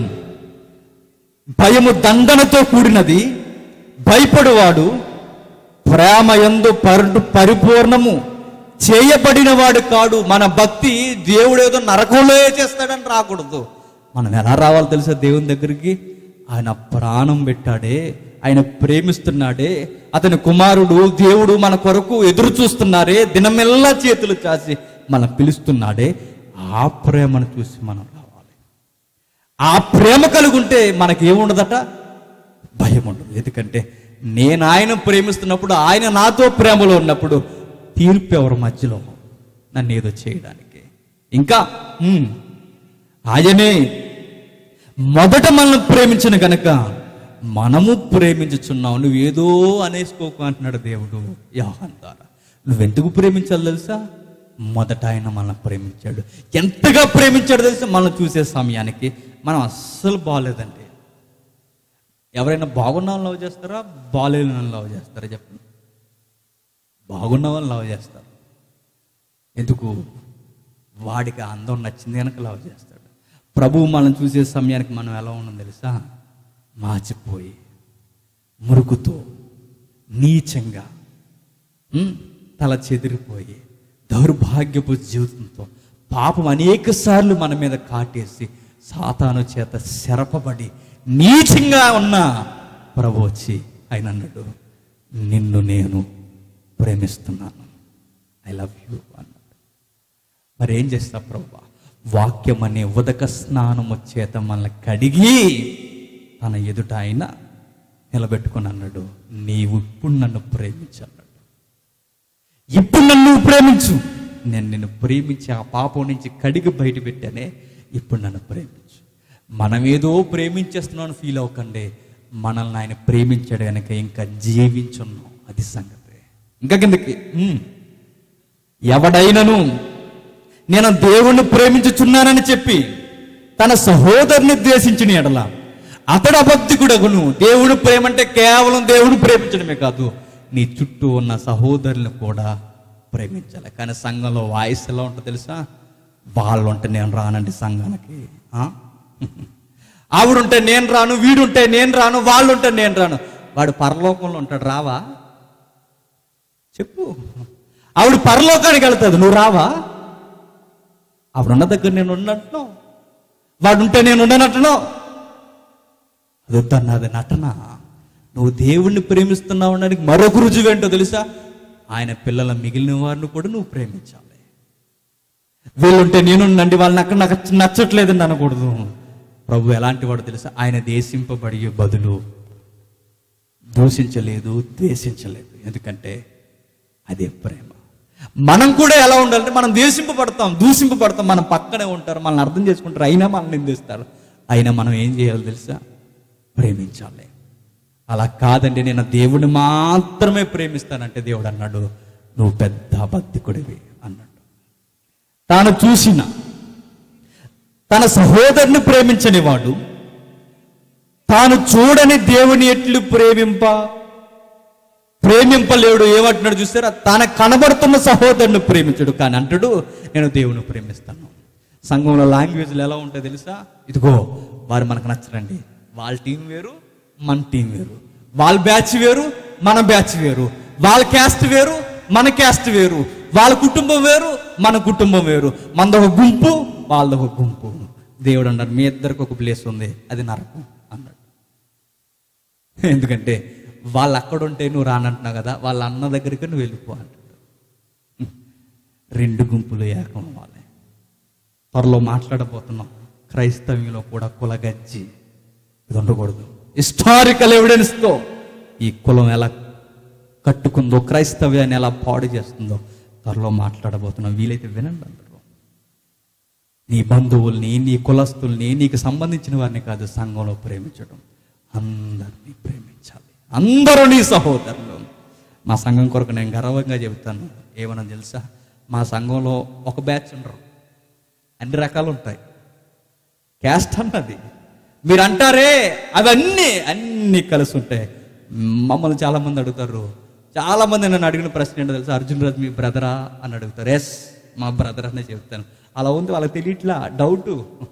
భయము దండనతో కూడినది భయపడువాడు ప్రేమ ఎందు పరు పరిపూర్ణము చేయబడిన వాడు కాడు మన భక్తి దేవుడు ఏదో నరకంలో చేస్తాడని రాకూడదు మనం ఎలా రావాలో తెలుసా దేవుని దగ్గరికి ఆయన ప్రాణం పెట్టాడే ఆయన ప్రేమిస్తున్నాడే అతని కుమారుడు దేవుడు మన కొరకు ఎదురు చూస్తున్నారే దినమెల్లా చేతులు చాచి మనం పిలుస్తున్నాడే ఆ ప్రేమను చూసి మనం రావాలి ఆ ప్రేమ కలుగుంటే మనకి ఏముండదట భయం ఉండదు ఎందుకంటే నేను ఆయన ప్రేమిస్తున్నప్పుడు ఆయన నాతో ప్రేమలో ఉన్నప్పుడు తీర్పు ఎవరి మధ్యలో నన్ను ఏదో చేయడానికి ఇంకా ఉమ్, ఆయనే మొదట మనల్ని ప్రేమించిన గనక మనము ప్రేమించుచున్నావు నువ్వు ఏదో అనేసుకోకు అంటున్నాడు దేవుడు యోహాన్ ద్వారా నువ్వెందుకు ప్రేమించాలి తెలుసా మొదట ఆయన మనల్ని ప్రేమించాడు ఎంతగా ప్రేమించాడు తెలుసా మనల్ని చూసే సమయానికి మనం అస్సలు బాగలేదండి ఎవరైనా బాగున్న వాళ్ళని లవ్ చేస్తారా బాగాలేని వాళ్ళని లవ్ చేస్తారా చెప్పండి బాగున్న వాళ్ళని లవ్ చేస్తారు ఎందుకు వాడికి ఆ అందం నచ్చింది కనుక లవ్ చేస్తాడు ప్రభువు మనం చూసే సమయానికి మనం ఎలా ఉన్నాం తెలుసా మాచిపోయి మురుగుతో నీచంగా ఉమ్, తల చెదిరిపోయి దౌర్భాగ్యపు జీవితంతో పాపం అనేక సార్లు మన మీద కాటేసి సాతాను చేత శరపబడి నీచంగా ఉన్న ప్రభు వచ్చి ఆయన అన్నాడు నిన్ను నేను ప్రేమిస్తున్నాను ఐ లవ్ యూ అన్నాడు మరి ఏం చేస్తా ప్రభు వాక్యం అనే ఉదక స్నానము చేత మనల్ని కడిగి తన ఎదుట ఆయన నిలబెట్టుకుని అన్నాడు నీవు ఇప్పుడు నన్ను ప్రేమించన్నాడు ఇప్పుడు నన్ను ప్రేమించు నేను నిన్ను ప్రేమించి ఆ పాపం నుంచి కడిగి బయట పెట్టానే ఇప్పుడు నన్ను ప్రేమించు మనం ఏదో ప్రేమించేస్తున్నాను ఫీల్ అవ్వకండి మనల్ని ఆయన ప్రేమించాడు కనుక ఇంకా జీవించున్నాం అది సంగతి ఇంకా కిందకి ఉమ్. ఎవడైనను నేను దేవుణ్ణి ప్రేమించుచున్నానని చెప్పి తన సహోదరుని ద్వేషించిన ఎడల అతడు అబద్ధికుడగును దేవుడు ప్రేమ అంటే కేవలం దేవుడు ప్రేమించడమే కాదు నీ చుట్టూ ఉన్న సహోదరులను కూడా ప్రేమించాలి కానీ సంఘంలో వాయిస్ ఎలా ఉంటుంది తెలుసా వాళ్ళు ఉంటే నేను రానండి సంఘానికి ఆ? ఆవిడుంటే నేను రాను వీడుంటే నేను రాను వాళ్ళు ఉంటే నేను రాను వాడు పరలోకంలో ఉంటాడు రావా చెప్పు ఆవిడ పరలోకానికి వెళ్తుంది నువ్వు రావా ఆవిడున్న దగ్గర నేను ఉన్నట్టు వాడు ఉంటే నేను ఉండనట్టును అది వద్దన్నది నటన నువ్వు దేవుణ్ణి ప్రేమిస్తున్నావు అనడానికి మరొక రుజువు ఏంటో తెలుసా ఆయన పిల్లల మిగిలిన వారిని కూడా నువ్వు ప్రేమించాలి వీళ్ళుంటే నేనుండండి వాళ్ళు నాకు నాకు నచ్చట్లేదని అనకూడదు ప్రభు ఎలాంటి వాడు తెలుసా ఆయన దేశింపబడి బదులు దూషించలేదు ద్వేషించలేదు ఎందుకంటే అదే ప్రేమ మనం కూడా ఎలా ఉండాలంటే మనం దేశింపబడతాం దూషింపబడతాం మన పక్కనే ఉంటారు మనల్ని అర్థం చేసుకుంటారు అయినా మనల్ని నిందిస్తారు అయినా మనం ఏం చేయాలి తెలుసా ప్రేమించాలి అలా కాదండి నేను దేవుడిని మాత్రమే ప్రేమిస్తానంటే దేవుడు అన్నాడు నువ్వు పెద్ద అబద్ధికుడివి అన్నాడు తాను చూసిన తన సహోదరుని ప్రేమించని వాడు తాను చూడని దేవుని ఎట్లు ప్రేమింప ప్రేమింపలేడు ఏమంటున్నాడు చూసారా తన కనబడుతున్న సహోదరుని ప్రేమించడు కానీ అంటాడు నేను దేవుని ప్రేమిస్తాను సంఘంలో లాంగ్వేజ్లు ఎలా ఉంటాయి తెలుసా ఇదిగో వారు మనకు నచ్చరండి వాళ్ళ టీం వేరు మన టీం వేరు వాళ్ళ బ్యాచ్ వేరు మన బ్యాచ్ వేరు వాళ్ళ క్యాస్ట్ వేరు మన క్యాస్ట్ వేరు వాళ్ళ కుటుంబం వేరు మన కుటుంబం వేరు మనదొక గుంపు వాళ్ళదొక గుంపు దేవుడు అన్నాడు మీ ఇద్దరికి ఒక ప్లేస్ ఉంది అది నరకం అన్నాడు ఎందుకంటే వాళ్ళు అక్కడ ఉంటే నువ్వు రానంటున్నావు కదా వాళ్ళ అన్న దగ్గరికి నువ్వు వెళ్ళిపో అంటాడు రెండు గుంపులు ఏకం అవ్వాలి త్వరలో మాట్లాడబోతున్నాం క్రైస్తవ్యంలో కూడా కులగజ్జి ఇది ఉండకూడదు హిస్టారికల్ ఎవిడెన్స్తో ఈ కులం ఎలా కట్టుకుందో క్రైస్తవ్యాన్ని ఎలా పాడు చేస్తుందో త్వరలో మాట్లాడబోతున్నాం వీలైతే వినండి అందరూ నీ బంధువుల్ని నీ కులస్తుల్ని నీకు సంబంధించిన వారిని కాదు సంఘంలో ప్రేమించడం అందరినీ ప్రేమించాలి అందరూ నీ సహోదరులు మా సంఘం కొరకు నేను గర్వంగా చెబుతాను ఏమన్నా తెలుసా మా సంఘంలో ఒక బ్యాచ్ ఉండరు అన్ని రకాలు ఉంటాయి క్యాస్ట్ అన్నది మీరు అంటారే అవన్నీ అన్నీ కలిసి ఉంటాయి మమ్మల్ని చాలా మంది అడుగుతారు చాలా మంది నన్ను అడిగిన ప్రశ్న ఏంటో తెలుసా అర్జున్ రాజు మీ బ్రదరా అని అడుగుతారు ఎస్ మా బ్రదర్ అనే చెప్తాను అలా ఉంది వాళ్ళకి తెలియట్లా డౌట్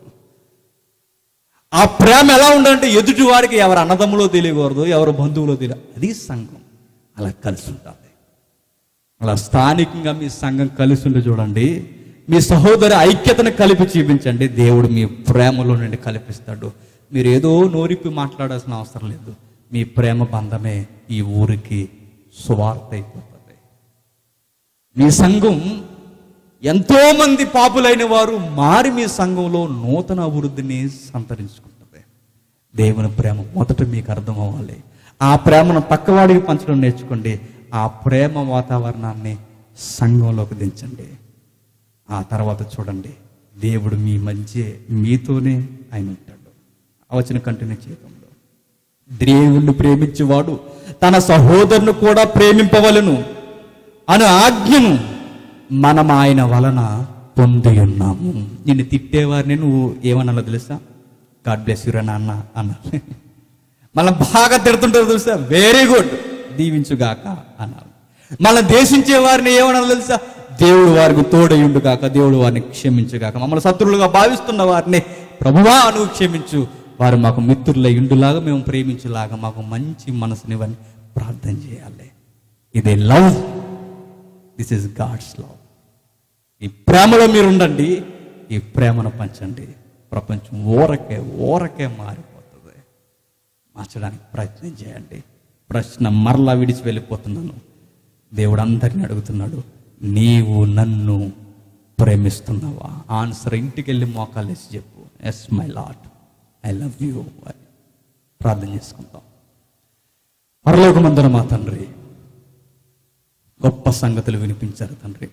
ఆ ప్రేమ ఎలా ఉండాలంటే ఎదుటి వాడికి ఎవరు అన్నదమ్ములో తెలియకూడదు ఎవరు బంధువులో తెలియదు అది సంఘం అలా కలిసి ఉండాలి అలా స్థానికంగా మీ సంఘం కలిసి ఉండి చూడండి మీ సహోదరి ఐక్యతను కలిపి చూపించండి దేవుడు మీ ప్రేమలో నుండి కల్పిస్తాడు మీరు ఏదో నోరిప్పి మాట్లాడాల్సిన అవసరం లేదు మీ ప్రేమ బంధమే ఈ ఊరికి సువార్త అయిపోతుంది మీ సంఘం ఎంతో మంది పాపులైన వారు మారి మీ సంఘంలో నూతన అభివృద్ధిని సంతరించుకుంటుంది దేవుని ప్రేమ మొదట మీకు అర్థం అవ్వాలి ఆ ప్రేమను పక్కవాడికి పంచడం నేర్చుకోండి ఆ ప్రేమ వాతావరణాన్ని సంఘంలోకి దించండి ఆ తర్వాత చూడండి దేవుడు మీ మధ్య మీతోనే ఆయన ఉంటాడు ఆ వచ్చిన కంటిన్యూ చేయడంలో దేవుణ్ణి ప్రేమించేవాడు తన సహోదరుని కూడా ప్రేమింపవలను అను ఆజ్ఞను మనం ఆయన వలన పొంది ఉన్నాము నిన్ను తిట్టేవారిని నువ్వు ఏమన్నా తెలుసా గాడ్ బ్లెస్ యురా నాన్న అన్నారు మనం బాగా తిడుతుంటారు తెలుసా వెరీ గుడ్ దీవించుగాక అన్నారు మన దేశించే వారిని ఏమన్నా తెలుసా దేవుడు వారికి తోడయుండు కాక దేవుడు వారిని క్షమించుగాక మమ్మల్ని శత్రువులుగా భావిస్తున్న వారిని ప్రభువా నువ్వు క్షమించు వారు మాకు మిత్రుల ఇండులాగా మేము ప్రేమించులాగా మాకు మంచి మనసునివని ప్రార్థన చేయాలి ఇదే love this is God's love ఈ ప్రేమలో మీరు ఉండండి ఈ ప్రేమను పంచండి ప్రపంచం ఊరకే ఊరకే మారిపోతుంది మార్చడానికి ప్రయత్నం చేయండి ప్రశ్న మరలా విడిచి వెళ్ళిపోతున్నాను దేవుడు అందరిని అడుగుతున్నాడు నీవు నన్ను ప్రేమిస్తున్నావా ఆన్సర్ ఇంటికి వెళ్ళి మోకాలేసి చెప్పు yes my lord I love you అని ప్రార్థన చేసుకుందాం పరలోకమందర మా తండ్రి గొప్ప సంగతులు వినిపించారు తండ్రి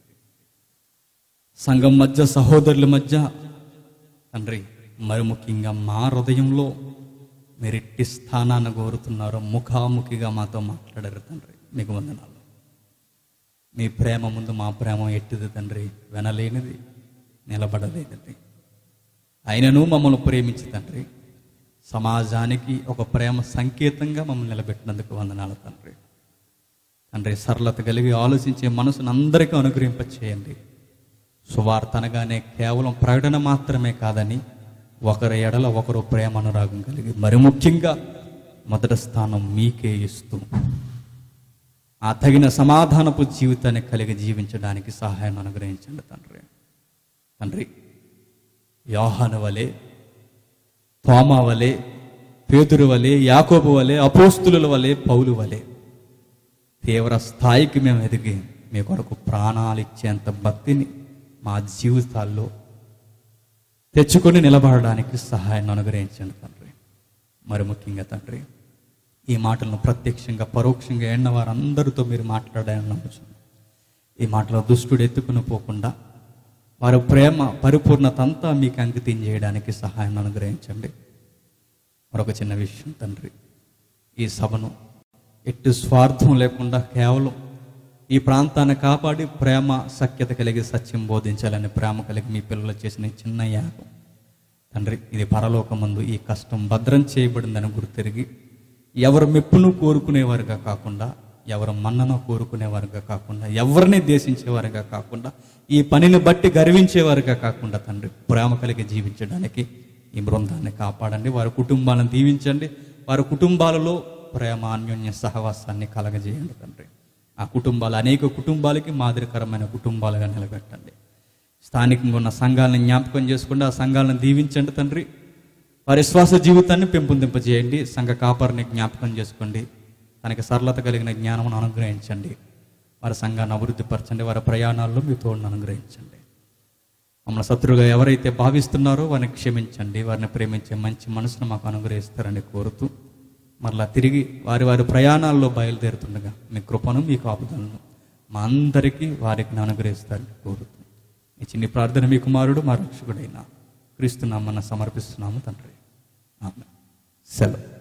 సంఘం మధ్య సహోదరుల మధ్య తండ్రి మరి ముఖ్యంగా మా హృదయంలో మీరు ఎట్టి స్థానాన్ని కోరుతున్నారో ముఖాముఖిగా మాతో మాట్లాడారు తండ్రి మీకు వందనాలు మీ ప్రేమ ముందు మా ప్రేమ ఎట్టిది తండ్రి వినలేనిది నిలబడలేనిది అయినను మమ్మల్ని ప్రేమించి తండ్రి సమాజానికి ఒక ప్రేమ సంకేతంగా మమ్మల్ని నిలబెట్టినందుకు వందనాలు తండ్రి తండ్రి సరళత కలిగి ఆలోచించే మనసును అందరికీ అనుగ్రహింప చేయండి సువార్త అనగానే కేవలం ప్రకటన మాత్రమే కాదని ఒకరి ఎడల ఒకరు ప్రేమ అనురాగం కలిగి మరి ముఖ్యంగా మొదటి స్థానం మీకే ఇస్తూ ఆ తగిన సమాధానపు జీవితాన్ని కలిగి జీవించడానికి సహాయం అనుగ్రహించండి తండ్రి తండ్రి యోహాను వలె తోమ వలె పేతురు వలె యాకోబు వలె అపోస్తుల వలె పౌలు వలె తీవ్ర స్థాయికి మేము ఎదిగి మీ కొరకు ప్రాణాలు ఇచ్చేంత భక్తిని మా జీవితాల్లో తెచ్చుకొని నిలబడడానికి సహాయాన్ని అనుగ్రహించండి తండ్రి మరి ముఖ్యంగా తండ్రి ఈ మాటలను ప్రత్యక్షంగా పరోక్షంగా ఎన్న వారందరితో మీరు మాట్లాడాలని నమ్ముచున్నాను ఈ మాటలో దుష్టుడు ఎత్తుకుని పోకుండా వారి ప్రేమ పరిపూర్ణత అంతా మీకు అంకితం చేయడానికి సహాయం అనుగ్రహించండి మరొక చిన్న విషయం తండ్రి ఈ సభను ఎట్టి స్వార్థం లేకుండా కేవలం ఈ ప్రాంతాన్ని కాపాడి ప్రేమ సఖ్యత కలిగి సత్యం బోధించాలని ప్రేమ కలిగి మీ పిల్లలు చేసిన ఈ చిన్న యాగం తండ్రి ఇది పరలోకమందు ఈ కష్టం భద్రం చేయబడిందని గుర్తెరిగి ఎవరు మెప్పును కోరుకునేవారుగా కాకుండా ఎవరు మన్నను కోరుకునేవారుగా కాకుండా ఎవరిని దేశించేవారుగా కాకుండా ఈ పనిని బట్టి గర్వించేవారుగా కాకుండా తండ్రి ప్రేమ కలిగి జీవించడానికి ఈ బృందాన్ని కాపాడండి వారి కుటుంబాలను దీవించండి వారి కుటుంబాలలో ప్రేమ అన్యోన్య సహవాసాన్ని కలగజేయండి తండ్రి ఆ కుటుంబాలు అనేక కుటుంబాలకి మాదిరికరమైన కుటుంబాలుగా నిలబెట్టండి స్థానికంగా ఉన్న సంఘాలను జ్ఞాపకం చేసుకుంటే ఆ సంఘాలను దీవించండి తండ్రి వారి శ్వాస జీవితాన్ని పెంపొందింపజేయండి సంఘ కాపరిని జ్ఞాపకం చేసుకోండి తనకి సరళత కలిగిన జ్ఞానమును అనుగ్రహించండి వారి సంఘాన్ని అభివృద్ధిపరచండి వారి ప్రయాణాల్లో మీ తోడును అనుగ్రహించండి మమ్మల్ని శత్రువుగా ఎవరైతే భావిస్తున్నారో వారిని క్షమించండి వారిని ప్రేమించే మంచి మనసును మాకు అనుగ్రహిస్తారని కోరుతూ మరలా తిరిగి వారి వారి ప్రయాణాల్లో బయలుదేరుతుండగా మీ కృపను మీ కాపుదలను మా అందరికీ వారికి అనుగ్రహిస్తారని కోరుతూ ఈ చిన్ని ప్రార్థన మీ కుమారుడు మా రక్షకుడైన క్రీస్తునామన్న సమర్పిస్తున్నాము తండ్రి ఆమె సెలవు